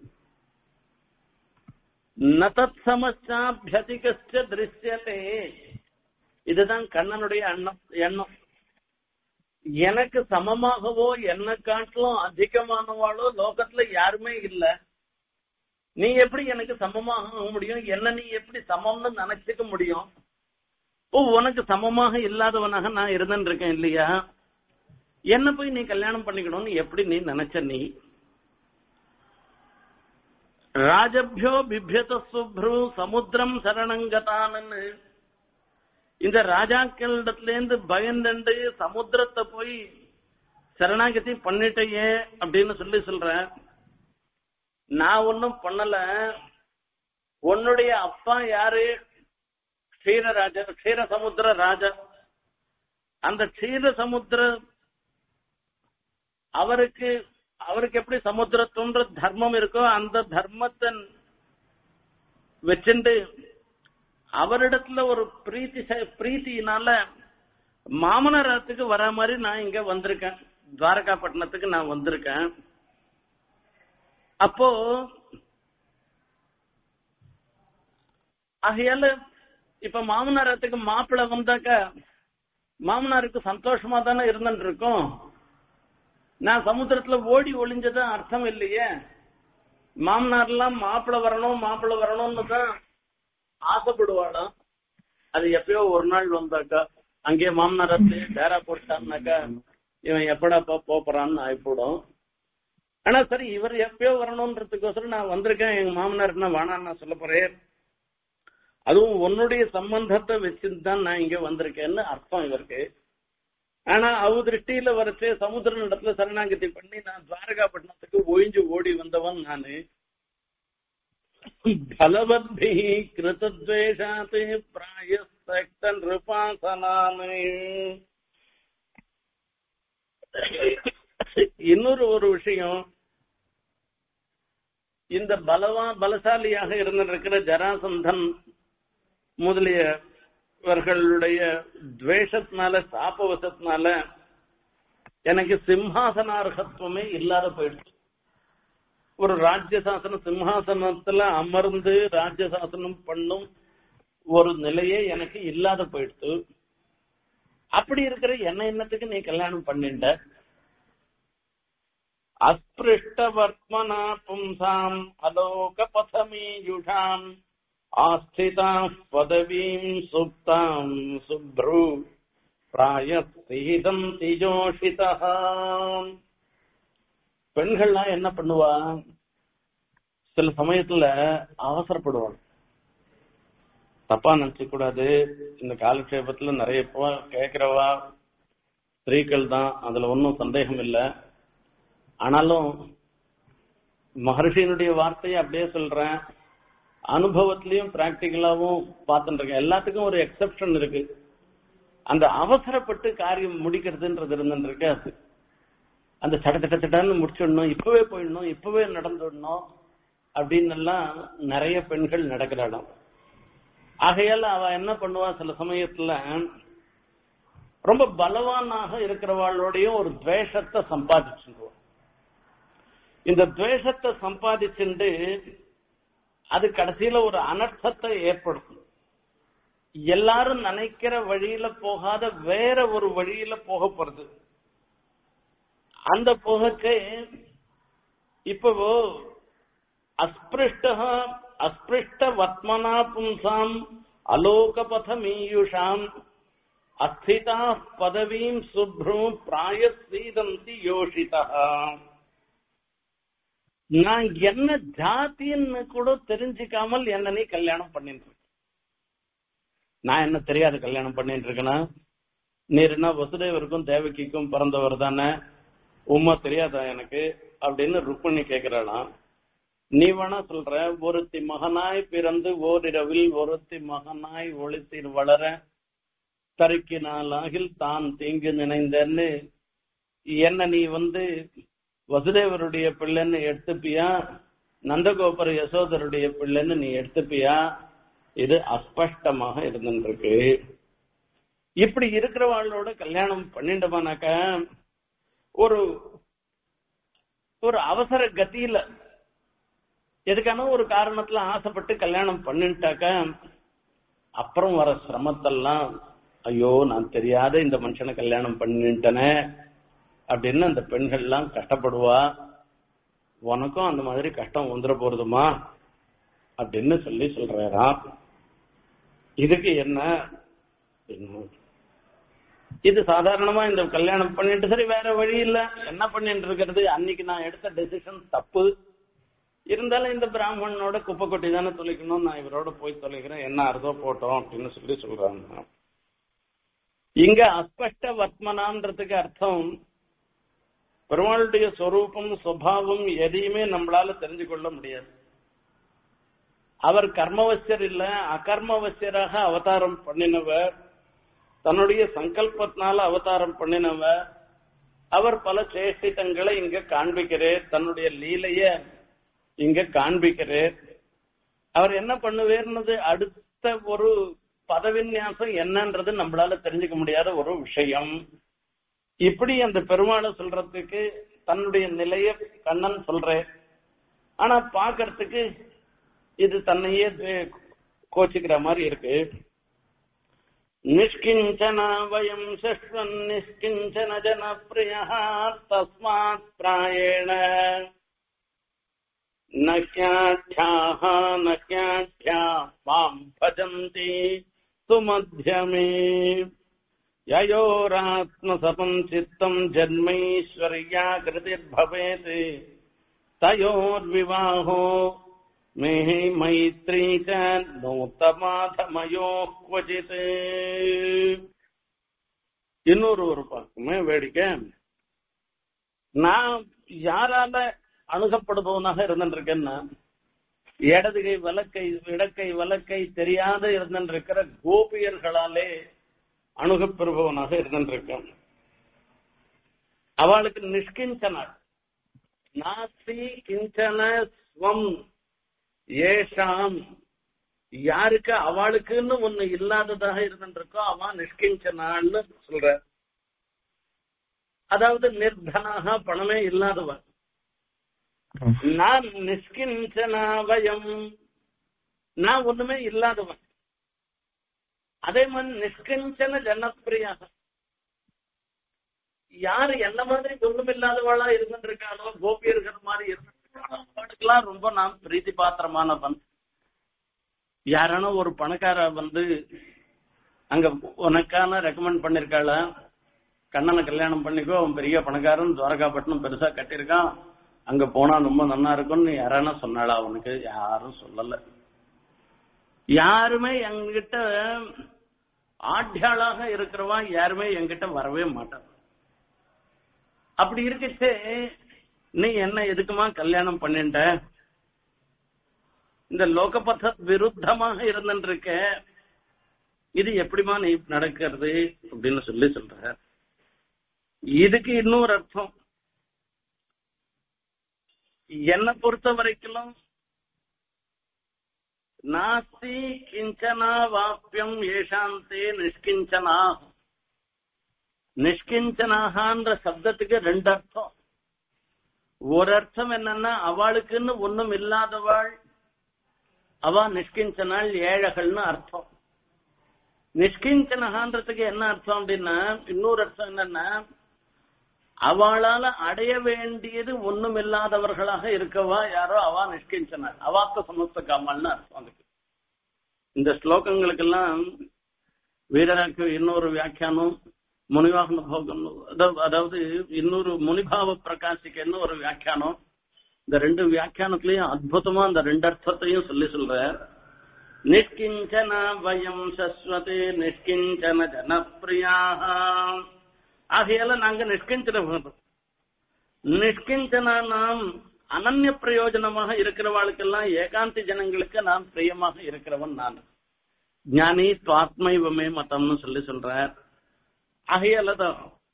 நதத் சமஸ்டாபியதிகச்ச திருஷ்யத்தே இதுதான் கண்ணனுடைய எண்ணம் எண்ணம் எனக்கு சமமாகவோ என்ன காட்டிலும் அதிகமானவாளோ லோகத்துல யாருமே இல்ல நீ எப்படி எனக்கு சமமாக ஆக முடியும் என்ன நீ எப்படி சமம்னு நினைச்சுக்க முடியும் ஓ உனக்கு சமமாக இல்லாதவனாக நான் இருந்துட்டு இருக்கேன் இல்லையா என்ன போய் நீ கல்யாணம் பண்ணிக்கணும்னு எப்படி நீ நினைச்ச நீ ராஜபியோ பிபியத சுப்ரு சமுத்திரம் சரணங்கதான்னு இந்த ராஜாக்களிடத்துல இருந்து பயந்துண்டு சமுத்திரத்தை போய் சரணாகதி பண்ணிட்டையே அப்படின்னு சொல்லி சொல்ற நான் ஒன்னும் பண்ணல உன்னுடைய அப்பா யாரு க்ஷீரராஜ க்ஷீர சமுத்திர ராஜா அந்த க்ஷீர சமுத்திர அவருக்கு அவருக்கு எப்படி சமுத்திரத்தோன்ற தர்மம் இருக்கோ அந்த தர்மத்தை வச்சுண்டு அவரிடத்துல ஒரு பிரீத்தி செ- பிரீத்தினால மாமனாரத்துக்கு வர மாதிரி நான் இங்க வந்திருக்கேன் துவாரகாப்பட்டினத்துக்கு நான் வந்திருக்கேன் அப்போ ஆகையால இப்ப மாமனாரத்துக்கு மாப்பிள்ளை வந்தாக்க மாமனாருக்கு சந்தோஷமா தானே இருந்துட்டு இருக்கும் நான் சமுத்திரத்துல ஓடி ஒளிஞ்சது அர்த்தம் இல்லையே மாமனார்லாம் மாப்பிள்ளை வரணும் மாப்பிள்ளை வரணும்னு தான் ஆசைப்படுவாளாம் அது எப்பயோ ஒரு நாள் வந்தாக்கா அங்கேயே மாமனாரத்துலயே டேரா போட்டான்னாக்கா இவன் எப்படாப்பா போறான்னு ஆயிப்போடும் ஆனா சரி இவர் எப்பயோ வரணும்ன்றதுக்கோசரம் நான் வந்திருக்கேன் எங்க மாமனார் என்ன வேணான்னு நான் சொல்ல போறேன் அதுவும் உன்னுடைய சம்பந்தத்தை வச்சுட்டு தான் நான் இங்க வந்திருக்கேன்னு அர்த்தம் இவருக்கு ஆனா அவ திருஷ்டியில வரைச்சு சமுத்திர இடத்துல சரணாகதி பண்ணி நான் துவாரகாப்பட்டினத்துக்கு ஒழிஞ்சு ஓடி வந்தவன் நானு பலவத்பி கிருதத்வேஷாத் பிராயஸ்தக்த நிருபாசனானு இன்னொரு ஒரு விஷயம் இந்த பலவா பலசாலியாக இருந்திருக்கிற ஜராசந்தன் முதலியவர்களுடைய துவேஷத்தினால சாபவசத்தினால எனக்கு சிம்ஹாசனார்கத்துவமே இல்லாத போயிடுச்சு ஒரு ராஜ்யசாசன சிம்ஹாசனத்துல அமர்ந்து ராஜ்யசாசனம் பண்ணும் ஒரு நிலையே எனக்கு இல்லாத போயிடுச்சு அப்படி இருக்கிற என்ன என்னத்துக்கு நீ கல்யாணம் பண்ணிட்ட அஸ்பிருஷ்டவர்த்மனா பும்சாம் அலோக பதமீயுஷாம் ஆஸ்திதா பதவீம் சுப்தாம் சுப்ரு பிராயசீதம் திஜோஷிதா பெண்கள்லாம் என்ன பண்ணுவா சில சமயத்துல அவசரப்படுவாங்க தப்பா நினைச்சுக்க கூடாது இந்த காலக்ஷேபத்துல நிறைய போ கேக்குறவா ஸ்திரீகள் தான் அதுல ஒன்றும் சந்தேகம் இல்லை ஆனாலும் மகர்ஷியினுடைய வார்த்தையை அப்படியே சொல்றேன் அனுபவத்திலையும் பிராக்டிக்கலாவும் பார்த்துட்டு இருக்கேன் எல்லாத்துக்கும் ஒரு எக்ஸெப்ஷன் இருக்கு அந்த அவசரப்பட்டு காரியம் முடிக்கிறதுன்றது இருந்துட்டு இருக்கு அது அந்த சட சட சடன்னு முடிச்சிடணும் இப்பவே போயிடணும் இப்பவே நடந்துடணும் அப்படின்னு எல்லாம் நிறைய பெண்கள் நடக்கிற இடம் ஆகையால அவ என்ன பண்ணுவா சில சமயத்துல ரொம்ப பலவானாக இருக்கிறவாளோடையும் ஒரு துவேஷத்தை சம்பாதிச்சுடுவோம் இந்த துவேஷத்தை சம்பாதிச்சுண்டு அது கடைசியில ஒரு அனர்த்தத்தை ஏற்படுத்தும் எல்லாரும் நினைக்கிற வழியில போகாத வேற ஒரு வழியில போக போறது அந்த போகக்கு இப்போ அஸ்பிருஷ்ட அஸ்பிருஷ்ட வத்மனா பும்சாம் அலோகபதமீயுஷாம் அஸ்திதா பதவீம் சுப்ரும் பிராயசீதந்தி யோஷிதா நான் என்ன ஜாதின்னு கூட தெரிஞ்சுக்காமல் என்ன நீ கல்யாணம் பண்ணிட்டு இருக்க. நான் என்ன தெரியாத கல்யாணம் பண்ணிட்டு இருக்கேனா நீர் என்ன வசுதேவருக்கும் தேவகிக்கும் பிறந்தவர் தானே உமா தெரியாதா எனக்கு அப்படின்னு ருக்மிணி கேக்குறாளாம் நீ வேணா சொல்ற ஒருத்தி மகனாய் பிறந்து ஓரிரவில் ஒருத்தி மகனாய் ஒளித்தீர் வளர தருக்கினாலாகில் தான் தீங்கு நினைந்தேன்னு என்ன நீ வந்து வசுதேவருடைய பிள்ளைன்னு எடுத்துப்பியா நந்தகோபுர யசோதருடைய பிள்ளைன்னு நீ எடுத்துப்பியா இது அஸ்பஷ்டமாக இருந்துருக்கு இப்படி இருக்கிறவாளோட கல்யாணம் பண்ணிட்டோமானாக்க ஒரு ஒரு அவசர கத்தியில எதுக்கான ஒரு காரணத்துல ஆசைப்பட்டு கல்யாணம் பண்ணிட்டாக்க அப்புறம் வர சிரமத்தெல்லாம் ஐயோ நான் தெரியாத இந்த மனுஷனை கல்யாணம் பண்ணிட்டனே அப்படின்னு அந்த பெண்கள்லாம் கஷ்டப்படுவா உனக்கும் அந்த மாதிரி கஷ்டம் வந்துட போறதுமா அப்படின்னு சொல்லி சொல்றாராம் இதுக்கு என்ன இது சாதாரணமா இந்த கல்யாணம் பண்ணிட்டு சரி வேற வழி இல்ல என்ன பண்ணிட்டு இருக்கிறது அன்னைக்கு நான் எடுத்த டெசிஷன் தப்பு இருந்தாலும் இந்த பிராமணனோட குப்பை கொட்டி தானே தொலைக்கணும் நான் இவரோட போய் தொலைக்கிறேன் என்ன அர்த்தோ போட்டோம் அப்படின்னு சொல்லி சொல்றாங்க இங்க அஸ்பஷ்ட வத்மனான்றதுக்கு அர்த்தம் பெருமாளுடைய சொரூபம் சுவாவம் எதையுமே நம்மளால தெரிஞ்சு கொள்ள முடியாது அவர் கர்மவசியர் இல்ல அகர்மவசியராக அவதாரம் பண்ணினவர் தன்னுடைய சங்கல்பத்தினால அவதாரம் பண்ணினவர் அவர் பல சேஷ்டித்தங்களை இங்க காண்பிக்கிறார் தன்னுடைய லீலைய இங்க காண்பிக்கிறார் அவர் என்ன பண்ணுவேர்னது அடுத்த ஒரு பதவிநியாசம் என்னன்றது நம்மளால தெரிஞ்சுக்க முடியாத ஒரு விஷயம் இப்படி அந்த பெருமாளை சொல்றதுக்கு தன்னுடைய நிலைய கண்ணன் சொல்றேன் ஆனா பாக்கறதுக்கு இது தன்னையே கோச்சிக்கிற மாதிரி இருக்கு நிஷ்கிஞ்சன வயம் சஷ்வன் நிஷ்கிஞ்சன ஜன பிரியா தஸ்மாத் பிராயேண நக்யாட்சியாக நக்யாட்சியா மாம் பஜந்தி சுமத்தியமே ययोरात्मसपम् चित्तम् जन्मैश्वर्या कृतिर्भवेत् तयोर्विवाहो मे मैत्री च நூத்தமாதமயோ क्वचित् இன்னொரு ஒரு பக்கமே வேடிக்கை நான் யாரால அணுகப்படுபவனாக இருந்துருக்கேன்னா இடது கை வலக்கை இடக்கை வலக்கை தெரியாத இருந்திருக்கிற கோபியர்களாலே அணுகப்பெறுபவனாக இருந்திருக்கான் அவளுக்கு நிஷ்கிஞ்சன நாஸ்தி கிஞ்சன ஸ்வம் ஏஷாம் யாருக்கு அவளுக்குன்னு ஒண்ணு இல்லாததாக இருந்திருக்கோ அவன் நிஷ்கிஞ்சனான்னு சொல்ற அதாவது நிர்தனாக பணமே இல்லாதவன் நான் நிஷ்கிஞ்சனாவயம் நான் ஒண்ணுமே இல்லாதவன் அதே மாதிரி நிஷ்கஞ்சன ஜனப்பிரியாக யாரு என்ன மாதிரி ஒண்ணும் இல்லாதவாளா இருந்துட்டு இருக்காளோ கோபியர்கள் மாதிரி இருந்துருக்காளோ அவளுக்கெல்லாம் ரொம்ப நான் பிரீத்தி பாத்திரமானவன் யாரானோ ஒரு பணக்கார வந்து அங்க உனக்கான ரெக்கமெண்ட் பண்ணிருக்காள கண்ணனை கல்யாணம் பண்ணிக்கோ அவன் பெரிய பணக்காரன் துவாரகாப்பட்டினம் பெருசா கட்டியிருக்கான் அங்க போனா ரொம்ப நல்லா இருக்கும்னு யாரானா சொன்னாளா அவனுக்கு யாரும் சொல்லல யாருமே என்கிட்ட ஆட்யாளாக இருக்கிறவா யாருமே என்கிட்ட வரவே மாட்டான் அப்படி இருக்கச்சே நீ என்ன எதுக்குமா கல்யாணம் பண்ணிட்ட இந்த லோகபத விருத்தமாக இருந்துருக்க இது எப்படிமா நீ நடக்கிறது அப்படின்னு சொல்லி சொல்ற இதுக்கு இன்னொரு அர்த்தம் என்னை பொறுத்த வரைக்கும் நாஸ்தி கிஞ்சனா வாப்பியம் ஏஷாந்தே நிஷ்கிஞ்சனா நிஷ்கிஞ்சனாகன்ற சப்தத்துக்கு ரெண்டு அர்த்தம் ஒரு அர்த்தம் என்னன்னா அவளுக்குன்னு ஒண்ணும் இல்லாதவாள் அவ நிஷ்கிஞ்சனாள் ஏழைகள்னு அர்த்தம் நிஷ்கிஞ்சனகான்றதுக்கு என்ன அர்த்தம் அப்படின்னா இன்னொரு அர்த்தம் என்னன்னா அவளால அடைய வேண்டியது ஒண்ணும் இல்லாதவர்களாக இருக்கவா யாரோ அவா நிஷ்கிஞ்சனாள் அவாக்க சமஸ்த காமல்னு அர்த்தம் அதுக்கு இந்த ஸ்லோகங்களுக்கெல்லாம் வீரராக்கு இன்னொரு வியாக்கியானம் முனிவாகன போகம் அதாவது இன்னொரு முனிபாவ பிரகாசிக்கன்னு ஒரு வியாக்கியானம் இந்த ரெண்டு வியாக்கியானத்திலையும் அற்புதமா அந்த ரெண்டு அர்த்தத்தையும் சொல்லி சொல்ற நிஷ்கிஞ்சன வயம் சஸ்வதே நிஷ்கிஞ்சன ஜனப்பிரியாக ஆகையால நாங்க நிஷ்கிஞ்சன நிஷ்கிஞ்சன நாம் அனன்ய பிரயோஜனமாக இருக்கிறவாளுக்கெல்லாம் ஏகாந்தி ஜனங்களுக்கு நான் பிரியமாக இருக்கிறவன் நான் ஞானி துவாத்மைவமே மதம்னு சொல்லி சொல்றார் ஆகையால தான்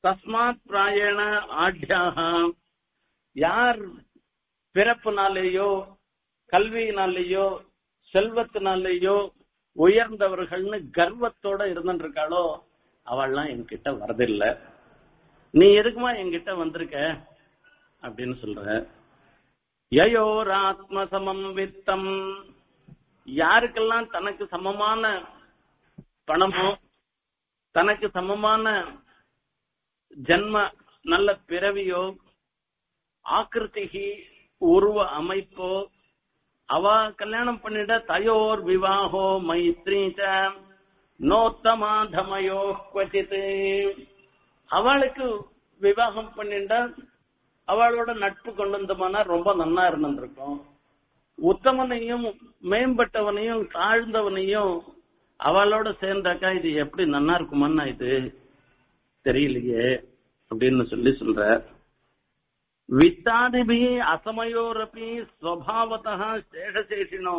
தஸ்மாத் பிராயண ஆட்யாக யார் பிறப்புனாலேயோ கல்வியினாலேயோ செல்வத்தினாலேயோ உயர்ந்தவர்கள்னு கர்வத்தோட இருந்துட்டு இருக்காளோ அவள்லாம் என்கிட்ட வரதில்லை நீ எதுக்குமா என்கிட்ட வந்திருக்க அப்படின்னு சொல்ற யயோர் ஆத்ம சமம் வித்தம் யாருக்கெல்லாம் தனக்கு சமமான பணமோ தனக்கு சமமான ஜன்ம நல்ல பிறவியோ ஆக்கிருத்திகி உருவ அமைப்போ அவ கல்யாணம் பண்ணிட தயோர் விவாகோ மைத்ரி நோத்தமாதமயோ குவச்சித்து அவளுக்கு விவாகம் பண்ணிண்டா அவளோட நட்பு கொண்டு வந்தோம்னா ரொம்ப நன்னா இருந்திருக்கும் உத்தமனையும் மேம்பட்டவனையும் தாழ்ந்தவனையும் அவளோட சேர்ந்தாக்கா இது எப்படி நன்னா இருக்குமான்னா இது தெரியலையே அப்படின்னு சொல்லி சொல்ற வித்தாதிபி அசமயோரபி ஸ்வபாவதா சேஷசேஷினோ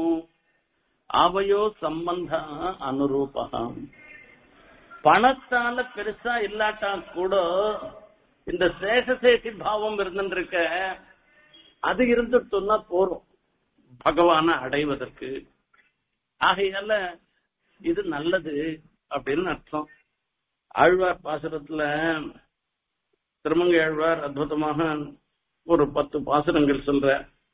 அவயோ சம்பந்த அனுரூபகம் பணத்தால பெருசா இல்லாட்டா கூட இந்த சேஷசேஷி பாவம் இருந்துருக்க அது இருந்துட்டோம்னா போறோம் பகவான அடைவதற்கு ஆகையால இது நல்லது அப்படின்னு அர்த்தம் ஆழ்வார் பாசுரத்துல திருமங்கை ஆழ்வார் அற்புதமாக ஒரு பத்து பாசுரங்கள் சொல்ற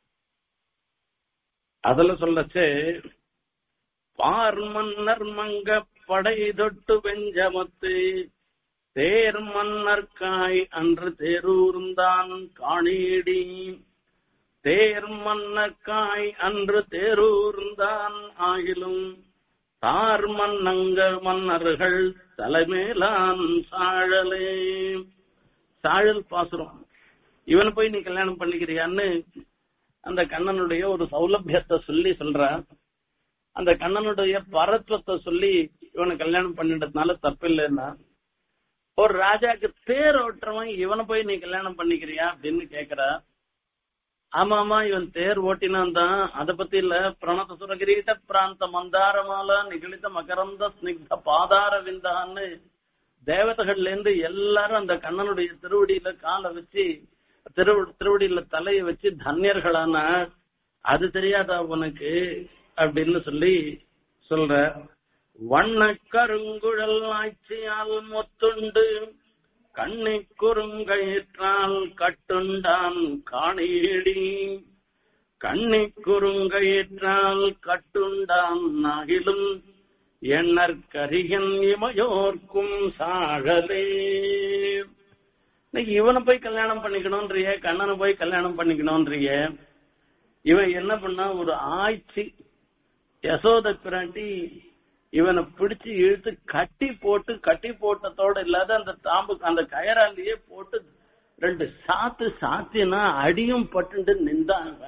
அதுல சொல்லச்சே பார் மன்னர் மங்க படை தொட்டு வெஞ்சமத்து தேர் மன்னர்காய் அன்று தேரூர்ந்தான் காணீடி தேர் மன்னர்காய் அன்று தேரூர்ந்தான் ஆகிலும் தார் மன்னங்க மன்னர்கள் தலைமேலான் சாழலே சாழல் பாசுரம் இவனை போய் நீ கல்யாணம் பண்ணிக்கிறியான்னு அந்த கண்ணனுடைய ஒரு சௌலபியத்தை சொல்லி சொல்ற அந்த கண்ணனுடைய பரத்வத்தை சொல்லி இவனை கல்யாணம் பண்ணிட்டதுனால தப்பில்லைன்னா ஒரு ராஜாக்கு தேர் ஓட்டுறவன் இவனை போய் நீ கல்யாணம் பண்ணிக்கிறியா அப்படின்னு கேக்குறா ஆமா ஆமா இவன் தேர் ஓட்டினான் தான் அத பத்தி இல்ல பிரணத சுரகிரீட பிராந்த மந்தாரமால நிகழித்த மகரந்த ஸ்னிக்த பாதார விந்தான்னு தேவதைகள்ல இருந்து எல்லாரும் அந்த கண்ணனுடைய திருவடியில காலை வச்சு திரு திருவடியில தலையை வச்சு தன்யர்களான அது தெரியாதா உனக்கு அப்படின்னு சொல்லி சொல்ற வண்ண கருங்குழல் ஆட்சியால் மொத்துண்டு கண்ணை குறுங்கயிற்றால் கட்டுண்டான் காணீடி கண்ணை குறுங்கயிற்றால் கட்டுண்டான் அகிலும் எண்ணற் கரியன் இமையோர்க்கும் சாழலே இன்னைக்கு இவனை போய் கல்யாணம் பண்ணிக்கணும்ன்றிய கண்ணனை போய் கல்யாணம் பண்ணிக்கணும்ன்றிய இவன் என்ன பண்ணா ஒரு ஆய்ச்சி யசோத பிராட்டி இவனை பிடிச்சு இழுத்து கட்டி போட்டு கட்டி போட்டதோட இல்லாத அந்த தாம்பு அந்த கயராலேயே போட்டு ரெண்டு சாத்து சாத்தினா அடியும் பட்டு நின்றாங்க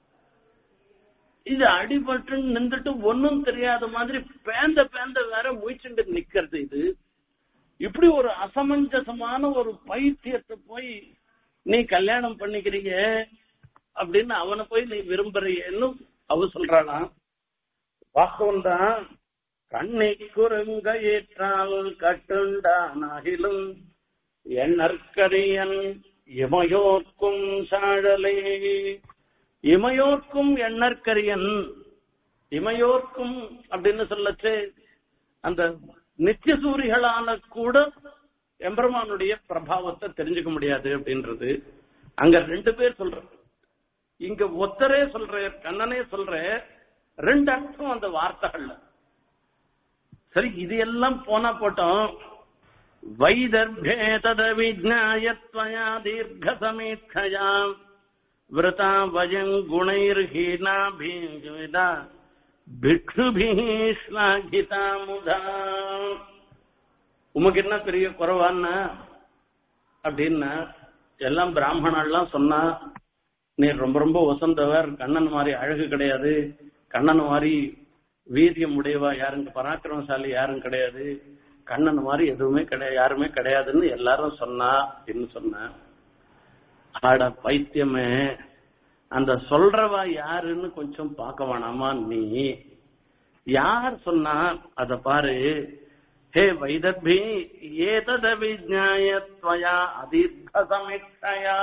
இது அடிபட்டு நின்றுட்டு ஒன்னும் தெரியாத மாதிரி பேந்த பேந்த வேற முயற்சிட்டு நிக்கிறது இது இப்படி ஒரு அசமஞ்சசமான ஒரு பைத்தியத்தை போய் நீ கல்யாணம் பண்ணிக்கிறீங்க அப்படின்னு அவனை போய் நீ விரும்புறியன்னு அவ சொல்றானா வாஸ்தவம் தான் கண்ணை குறுங்க ஏற்றால் கட்டுண்டான் அகிலும் எண்ணற்கரியன் இமையோர்க்கும் சாழலே இமையோர்க்கும் எண்ணற்கரியன் இமையோர்க்கும் அப்படின்னு சொல்லச்சு அந்த நித்திய சூரிகளால கூட எம்பெருமானுடைய பிரபாவத்தை தெரிஞ்சுக்க முடியாது அப்படின்றது அங்க ரெண்டு பேர் சொல்ற இங்க ஒத்தரே சொல்ற கண்ணனே சொல்ற ரெண்டு அர்த்தம் அந்த வார்த்தைகள்ல சரி இது எல்லாம் போனா போட்டோம் வைதர்பே தத விஜ்ஞாயத்வயா தீர்க்க சமீட்சயா விரதா வயம் குணைர்ஹீனா பீஜா பிக்ஷுபி ஸ்லாகிதா முதா உமக்கு என்ன பெரிய குறைவான்னா அப்படின்னா எல்லாம் பிராமணர்லாம் சொன்னா நீ ரொம்ப ரொம்ப வசந்தவர் கண்ணன் மாதிரி அழகு கிடையாது கண்ணன் மாதிரி வீரியம் உடையவா யாரும் பராக்கிரமசாலி யாரும் கிடையாது கண்ணன் மாதிரி எதுவுமே கிடையாது யாருமே கிடையாதுன்னு எல்லாரும் சொன்னா அப்படின்னு சொன்ன ஆட பைத்தியமே அந்த சொல்றவா யாருன்னு கொஞ்சம் பார்க்க வேணாமா நீ யார் சொன்னா அத பாரு ஹே வைதர்பி ஏததவிஜாய त्वया அதீர்க்க சமீட்சையா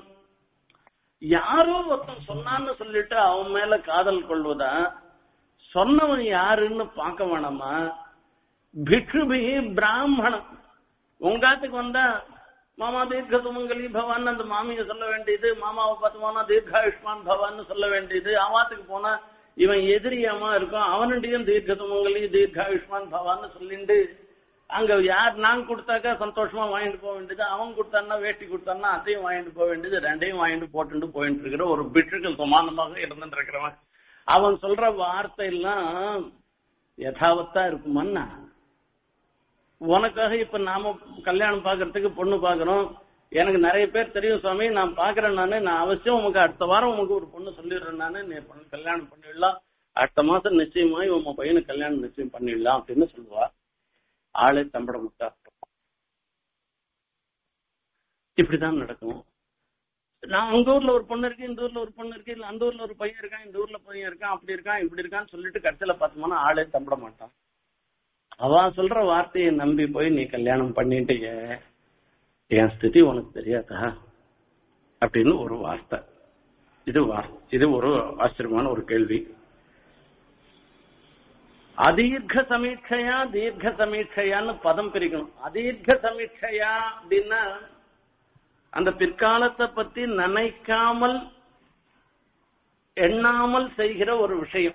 யாரோ ஒருத்தன் சொன்னான்னு சொல்லிட்டு அவன் மேல காதல் கொள்வதா சொன்னவன் யாருன்னு பார்க்க வேணாமா பிக்ஷுபி பிராமணன் உங்காத்துக்கு வந்தா மாமா தீர்க்க சுமங்கலி பவான் அந்த மாமியை சொல்ல வேண்டியது மாமாவை பார்த்து போனா தீர்காயுஷ்மான் பவான்னு சொல்ல வேண்டியது அவாத்துக்கு போனா இவன் எதிரியாமா இருக்கும் அவனுடையும் தீர்க்க சுமங்கலி தீர்காயுஷ்மான் பவான்னு சொல்லிட்டு அங்க யார் நான் கொடுத்தாக்கா சந்தோஷமா வாங்கிட்டு போக வேண்டியது அவன் கொடுத்தான்னா வேட்டி கொடுத்தான்னா அதையும் வாங்கிட்டு போக வேண்டியது ரெண்டையும் வாங்கிட்டு போட்டுட்டு போயிட்டு இருக்கிற ஒரு பிட்டுகள் சமானமாக இருந்துட்டு இருக்கிறவன் அவன் சொல்ற வார்த்தை எல்லாம் யதாவத்தா இருக்குமான்னா உனக்காக இப்ப நாம கல்யாணம் பாக்குறதுக்கு பொண்ணு பாக்குறோம் எனக்கு நிறைய பேர் தெரியும் சுவாமி நான் பாக்குறேன் நானு நான் அவசியம் உனக்கு அடுத்த வாரம் உனக்கு ஒரு பொண்ணு சொல்லிடுறேன் நானு நீ பொண்ணு கல்யாணம் பண்ணிடலாம் அடுத்த மாசம் நிச்சயமாய் உன் பையனுக்கு கல்யாணம் நிச்சயம் பண்ணிடலாம் அப்படின்னு சொல்லுவா ஆளே தம்பட முட்டா இப்படிதான் நடக்கும் நான் அங்க ஊர்ல ஒரு பொண்ணு இருக்கு இந்த ஊர்ல ஒரு பொண்ணு இருக்கு இல்ல அந்த ஊர்ல ஒரு பையன் இருக்கான் இந்த ஊர்ல பையன் இருக்கான் அப்படி இருக்கான் இப்படி இருக்கான்னு சொல்லிட்டு கடைசியில பார்த்தோம்னா ஆளே தம்பிட மாட்டான் அவன் சொல்ற வார்த்தையை நம்பி போய் நீ கல்யாணம் பண்ணிட்டீங்க என் ஸ்திதி உனக்கு தெரியாதா அப்படின்னு ஒரு வார்த்தை இது வார் இது ஒரு ஆச்சரியமான ஒரு கேள்வி அதீர்க்க சமீட்சையா தீர்க்க சமீட்சையான்னு பதம் பிரிக்கணும் அதீர்க்க சமீட்சையா அப்படின்னா அந்த பிற்காலத்தை பத்தி நினைக்காமல் எண்ணாமல் செய்கிற ஒரு விஷயம்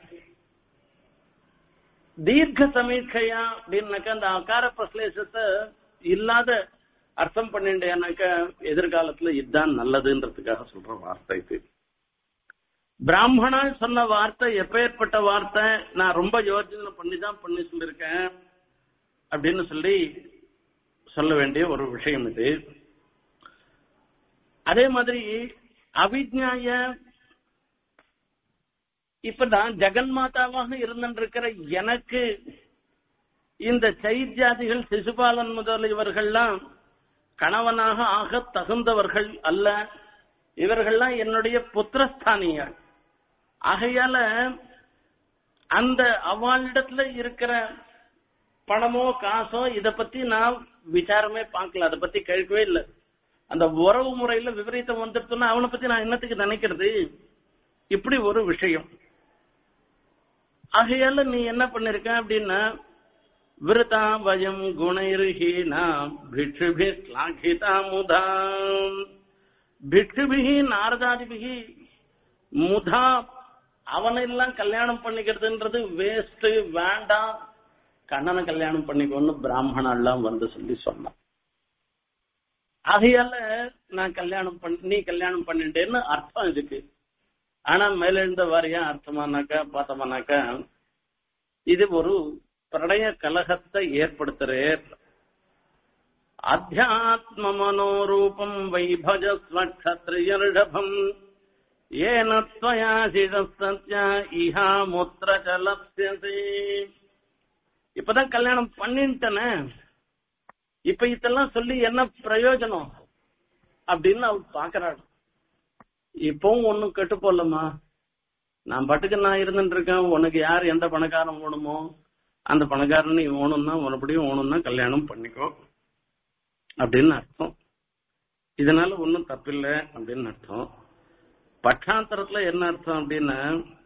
தீர்க்க சமீட்சையா அப்படின்னாக்கா அந்த அகார பிரஸ்லேஷத்தை இல்லாத அர்த்தம் பண்ணிட்டேனாக்கா எதிர்காலத்துல இதுதான் நல்லதுன்றதுக்காக சொல்ற வார்த்தை இது பிராமணால் சொன்ன வார்த்தை எப்பேற்பட்ட வார்த்தை நான் ரொம்ப யோசனை பண்ணி தான் பண்ணி சொல்லியிருக்கேன் அப்படின்னு சொல்லி சொல்ல வேண்டிய ஒரு விஷயம் இது அதே மாதிரி அவிஜ்ஞாய இப்ப நான் ஜெகன்மாதாவாக இருந்திருக்கிற எனக்கு இந்த சைத்யாதிகள் சிசுபாலன் முதல் இவர்கள்லாம் கணவனாக ஆக தகுந்தவர்கள் அல்ல இவர்கள்லாம் என்னுடைய புத்திரஸ்தானியர் ஆகையால அந்த அவளிடத்துல இருக்கிற பணமோ காசோ இத பத்தி நான் விசாரமே பார்க்கல அதை பத்தி கேட்கவே இல்லை அந்த உறவு முறையில விபரீதம் வந்துடுச்சுன்னா அவனை பத்தி நான் என்னத்துக்கு நினைக்கிறது இப்படி ஒரு விஷயம் ஆகையால நீ என்ன பண்ணிருக்க அப்படின்னா விருதா வயம் குணைர்ஹீனா பிக்ஷுபி ஸ்லாகிதா முதாம் பிக்ஷுபிகி நாரதாதிபிகி முதா அவனெல்லாம் கல்யாணம் பண்ணிக்கிறதுன்றது வேஸ்ட் வேண்டாம் கண்ணனை கல்யாணம் பண்ணிக்கோன்னு பிராமணெல்லாம் வந்து சொல்லி சொன்னான் ஆகையால நான் கல்யாணம் பண்ணி நீ கல்யாணம் பண்ணிட்டேன்னு அர்த்தம் இதுக்கு ஆனா மேலெழுந்த வாரியா அர்த்தமானாக்கா பார்த்தோம்னாக்கா இது ஒரு பிரணய கலகத்தை ஏற்படுத்துறேர் அத்தியாத்ம மனோரூபம் வைபஜஸ்வ க்ஷத்ரியர்ஷபம் ஏன त्वया சிதஸ்தத்யா இஹா முத்திர சலப்யசே இப்பதான் கல்யாணம் பண்ணிட்டனே இப்ப இதெல்லாம் சொல்லி என்ன பிரயோஜனம் அப்படின்னு அவர் பாக்குறாரு இப்பவும் ஒண்ணும் கெட்டு போடலமா நான் பாட்டுக்கு நான் இருந்துட்டு இருக்கேன் உனக்கு யார் எந்த பணக்காரன் வேணுமோ அந்த பணக்காரன் நீ ஓணும்னா மறுபடியும் ஓணும்னா கல்யாணம் பண்ணிக்கோ அப்படின்னு அர்த்தம் இதனால ஒன்றும் தப்பில்லை அப்படின்னு அர்த்தம் பட்சாந்தரத்துல என்ன அர்த்தம் அப்படின்னா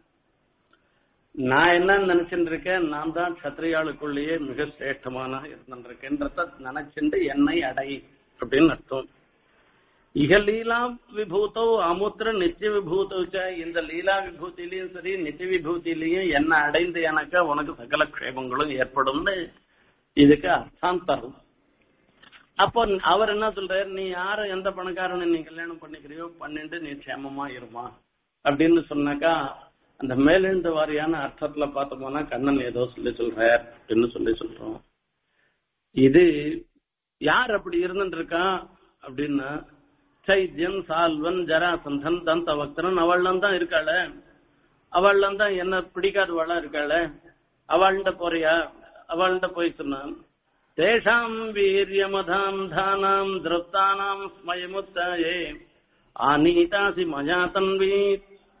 நான் என்ன நினைச்சுட்டு இருக்கேன் நான் தான் சத்திரியாளுக்குள்ளேயே மிக சிரேஷ்டமான இருந்திருக்கேன்றத நினைச்சுட்டு என்னை அடை அப்படின்னு அர்த்தம் இக லீலா விபூத்தோ அமுத்திர நித்திய விபூத்தோ இந்த லீலா விபூதியிலையும் சரி நித்திய விபூதியிலையும் என்ன அடைந்து எனக்கு உனக்கு சகல க்ஷேமங்களும் ஏற்படும்னு இதுக்கு அர்த்தாந்தரம் அப்போ அவர் என்ன சொல்றாரு நீ யார எந்த பணக்காரனை நீ கல்யாணம் பண்ணிக்கிறியோ பண்ணிட்டு நீ க்ஷேமமா இருமா அப்படின்னு சொன்னாக்கா அந்த மேலெழுந்த வாரியான அர்த்தத்துல பார்த்தோம்னா கண்ணன் ஏதோ சொல்லி சொல்றார் அப்படின்னு சொல்லி சொல்றோம் இது யார் அப்படி இருந்துட்டு இருக்கான் அப்படின்னா சைத்யன் சால்வன் ஜராசந்தன் தந்த பக்தரன் அவள்லாம் தான் இருக்காள அவள்லாம் தான் என்ன பிடிக்காதவளா இருக்காள அவள்கிட்ட போறியா அவள்கிட்ட போய் சொன்னான் தேஷாம் வீரியமதாம் தானாம் திருப்தானாம் ஸ்மயமுத்தாயே ஆனீதாசி மயா தன்வி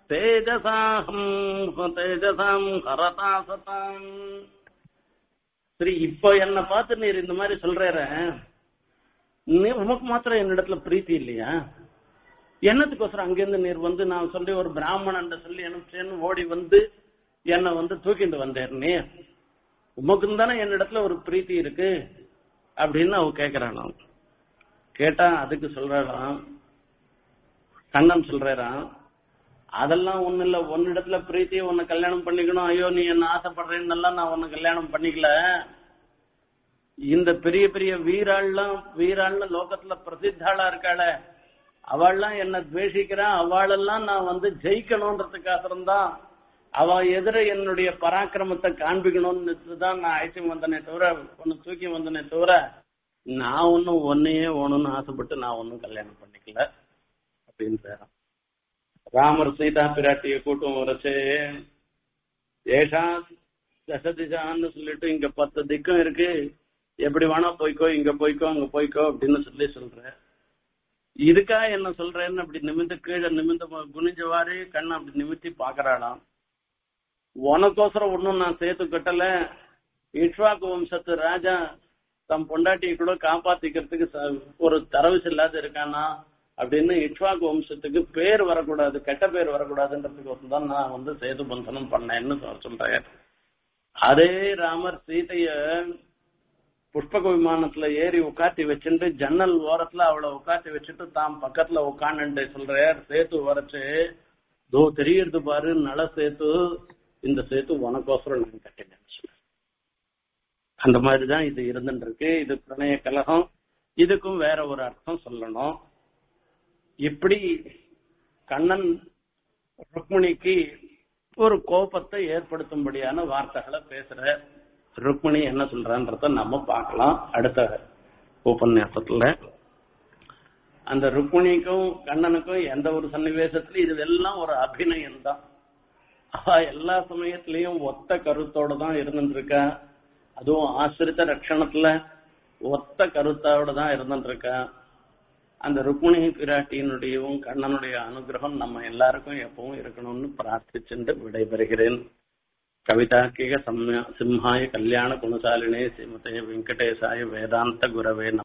தேஜசாஹம் தேஜசாம் ஹரதா சதாம் சரி இப்ப என்ன பார்த்து நீர் இந்த மாதிரி சொல்ற நீ உமக்கு மாத்திரம் என்னிடத்துல பிரீத்தி இல்லையா என்னத்துக்கோசரம் அங்கிருந்து நீர் வந்து நான் சொல்லி ஒரு பிராமணன் சொல்லி எனக்கு ஓடி வந்து என்னை வந்து தூக்கிட்டு வந்தேர் நீ உமக்கும் தானே என்னிடத்துல ஒரு பிரீத்தி இருக்கு அப்படின்னு அவ கேக்குறான் கேட்டா அதுக்கு சொல்றாராம் கண்ணன் சொல்றாராம் அதெல்லாம் ஒண்ணு இல்ல உன்னிடத்துல பிரீத்தியை உன்னை கல்யாணம் பண்ணிக்கணும் ஐயோ நீ என்ன ஆசைப்படுறேன்னு நான் உன்னை கல்யாணம் பண்ணிக்கல இந்த பெரிய பெரிய வீராள்லாம் வீராள்னு லோகத்துல பிரசித்தாளா இருக்காள அவள்லாம் என்ன துவேஷிக்கிறா அவளெல்லாம் நான் வந்து ஜெயிக்கணும்ன்றதுக்காக தான் அவ எதிர என்னுடைய பராக்கிரமத்தை காண்பிக்கணும்னு தான் நான் அழைச்சி வந்தனே தவிர ஒன்னு தூக்கி வந்தனே தவிர நான் ஒன்னும் ஒன்னையே ஓணும்னு ஆசைப்பட்டு நான் ஒன்னும் கல்யாணம் பண்ணிக்கல அப்படின்னு ராமர் சீதா பிராட்டிய கூட்டம் வரைச்சு ஏஷா தசதிசான்னு சொல்லிட்டு இங்க பத்து திக்கம் இருக்கு எப்படி வேணா போய்க்கோ இங்க போய்க்கோ அங்க போய்க்கோ அப்படின்னு சொல்லி சொல்ற இதுக்கா என்ன சொல்றேன்னு அப்படி நிமிந்து கீழே நிமிந்து குனிஞ்சவாறு கண்ணை அப்படி நிமித்தி பாக்குறாளாம் உனக்கோசரம் ஒன்னும் நான் சேர்த்து கட்டல இஷ்வாக்கு வம்சத்து ராஜா தம் பொண்டாட்டியை கூட காப்பாத்திக்கிறதுக்கு ஒரு தரவுஸ் இல்லாத இருக்கானா அப்படின்னு இஷ்வாக்கு வம்சத்துக்கு பேர் வரக்கூடாது கெட்ட பேர் வரக்கூடாதுன்றதுக்கு தான் நான் வந்து சேது பந்தனம் பண்ணேன்னு சொல்றேன் அதே ராமர் சீதைய புஷ்பக விமானத்துல ஏறி உட்காத்தி வச்சுட்டு ஜன்னல் ஓரத்துல அவளை உட்காத்தி வச்சுட்டு தாம் பக்கத்துல உட்காந்துட்டு சொல்றார் சேத்து வரைச்சு தோ தெரியறது பாரு நல சேத்து இந்த சேத்து உனக்கோசரம் நான் கட்டினேன்னு சொல்ல அந்த மாதிரிதான் இது இருந்துட்டு இருக்கு இது பிரணய கலகம் இதுக்கும் வேற ஒரு அர்த்தம் சொல்லணும் இப்படி கண்ணன் ருக்மிணிக்கு ஒரு கோபத்தை ஏற்படுத்தும்படியான வார்த்தைகளை பேசுற ருக்மிணி என்ன சொல்றான்றத நம்ம பார்க்கலாம் அடுத்த உபன்யாசத்துல அந்த ருக்மிணிக்கும் கண்ணனுக்கும் எந்த ஒரு சன்னிவேசத்திலும் இது எல்லாம் ஒரு அபிநயம் தான் அவ எல்லா சமயத்திலையும் ஒத்த கருத்தோட தான் இருந்துருக்கா அதுவும் ஆசிரித்த ரட்சணத்துல ஒத்த கருத்தோட தான் இருந்துருக்கா அந்த ருக்மிணி பிராட்டியினுடையவும் கண்ணனுடைய அனுகிரகம் நம்ம எல்லாருக்கும் எப்பவும் இருக்கணும்னு பிரார்த்திச்சுட்டு விடைபெறுகிறேன் கவிதாக்கிக சிம்ஹாய கல்யாண குணசாலினே ஸ்ரீமதே வெங்கடேசாய வேதாந்த குரவே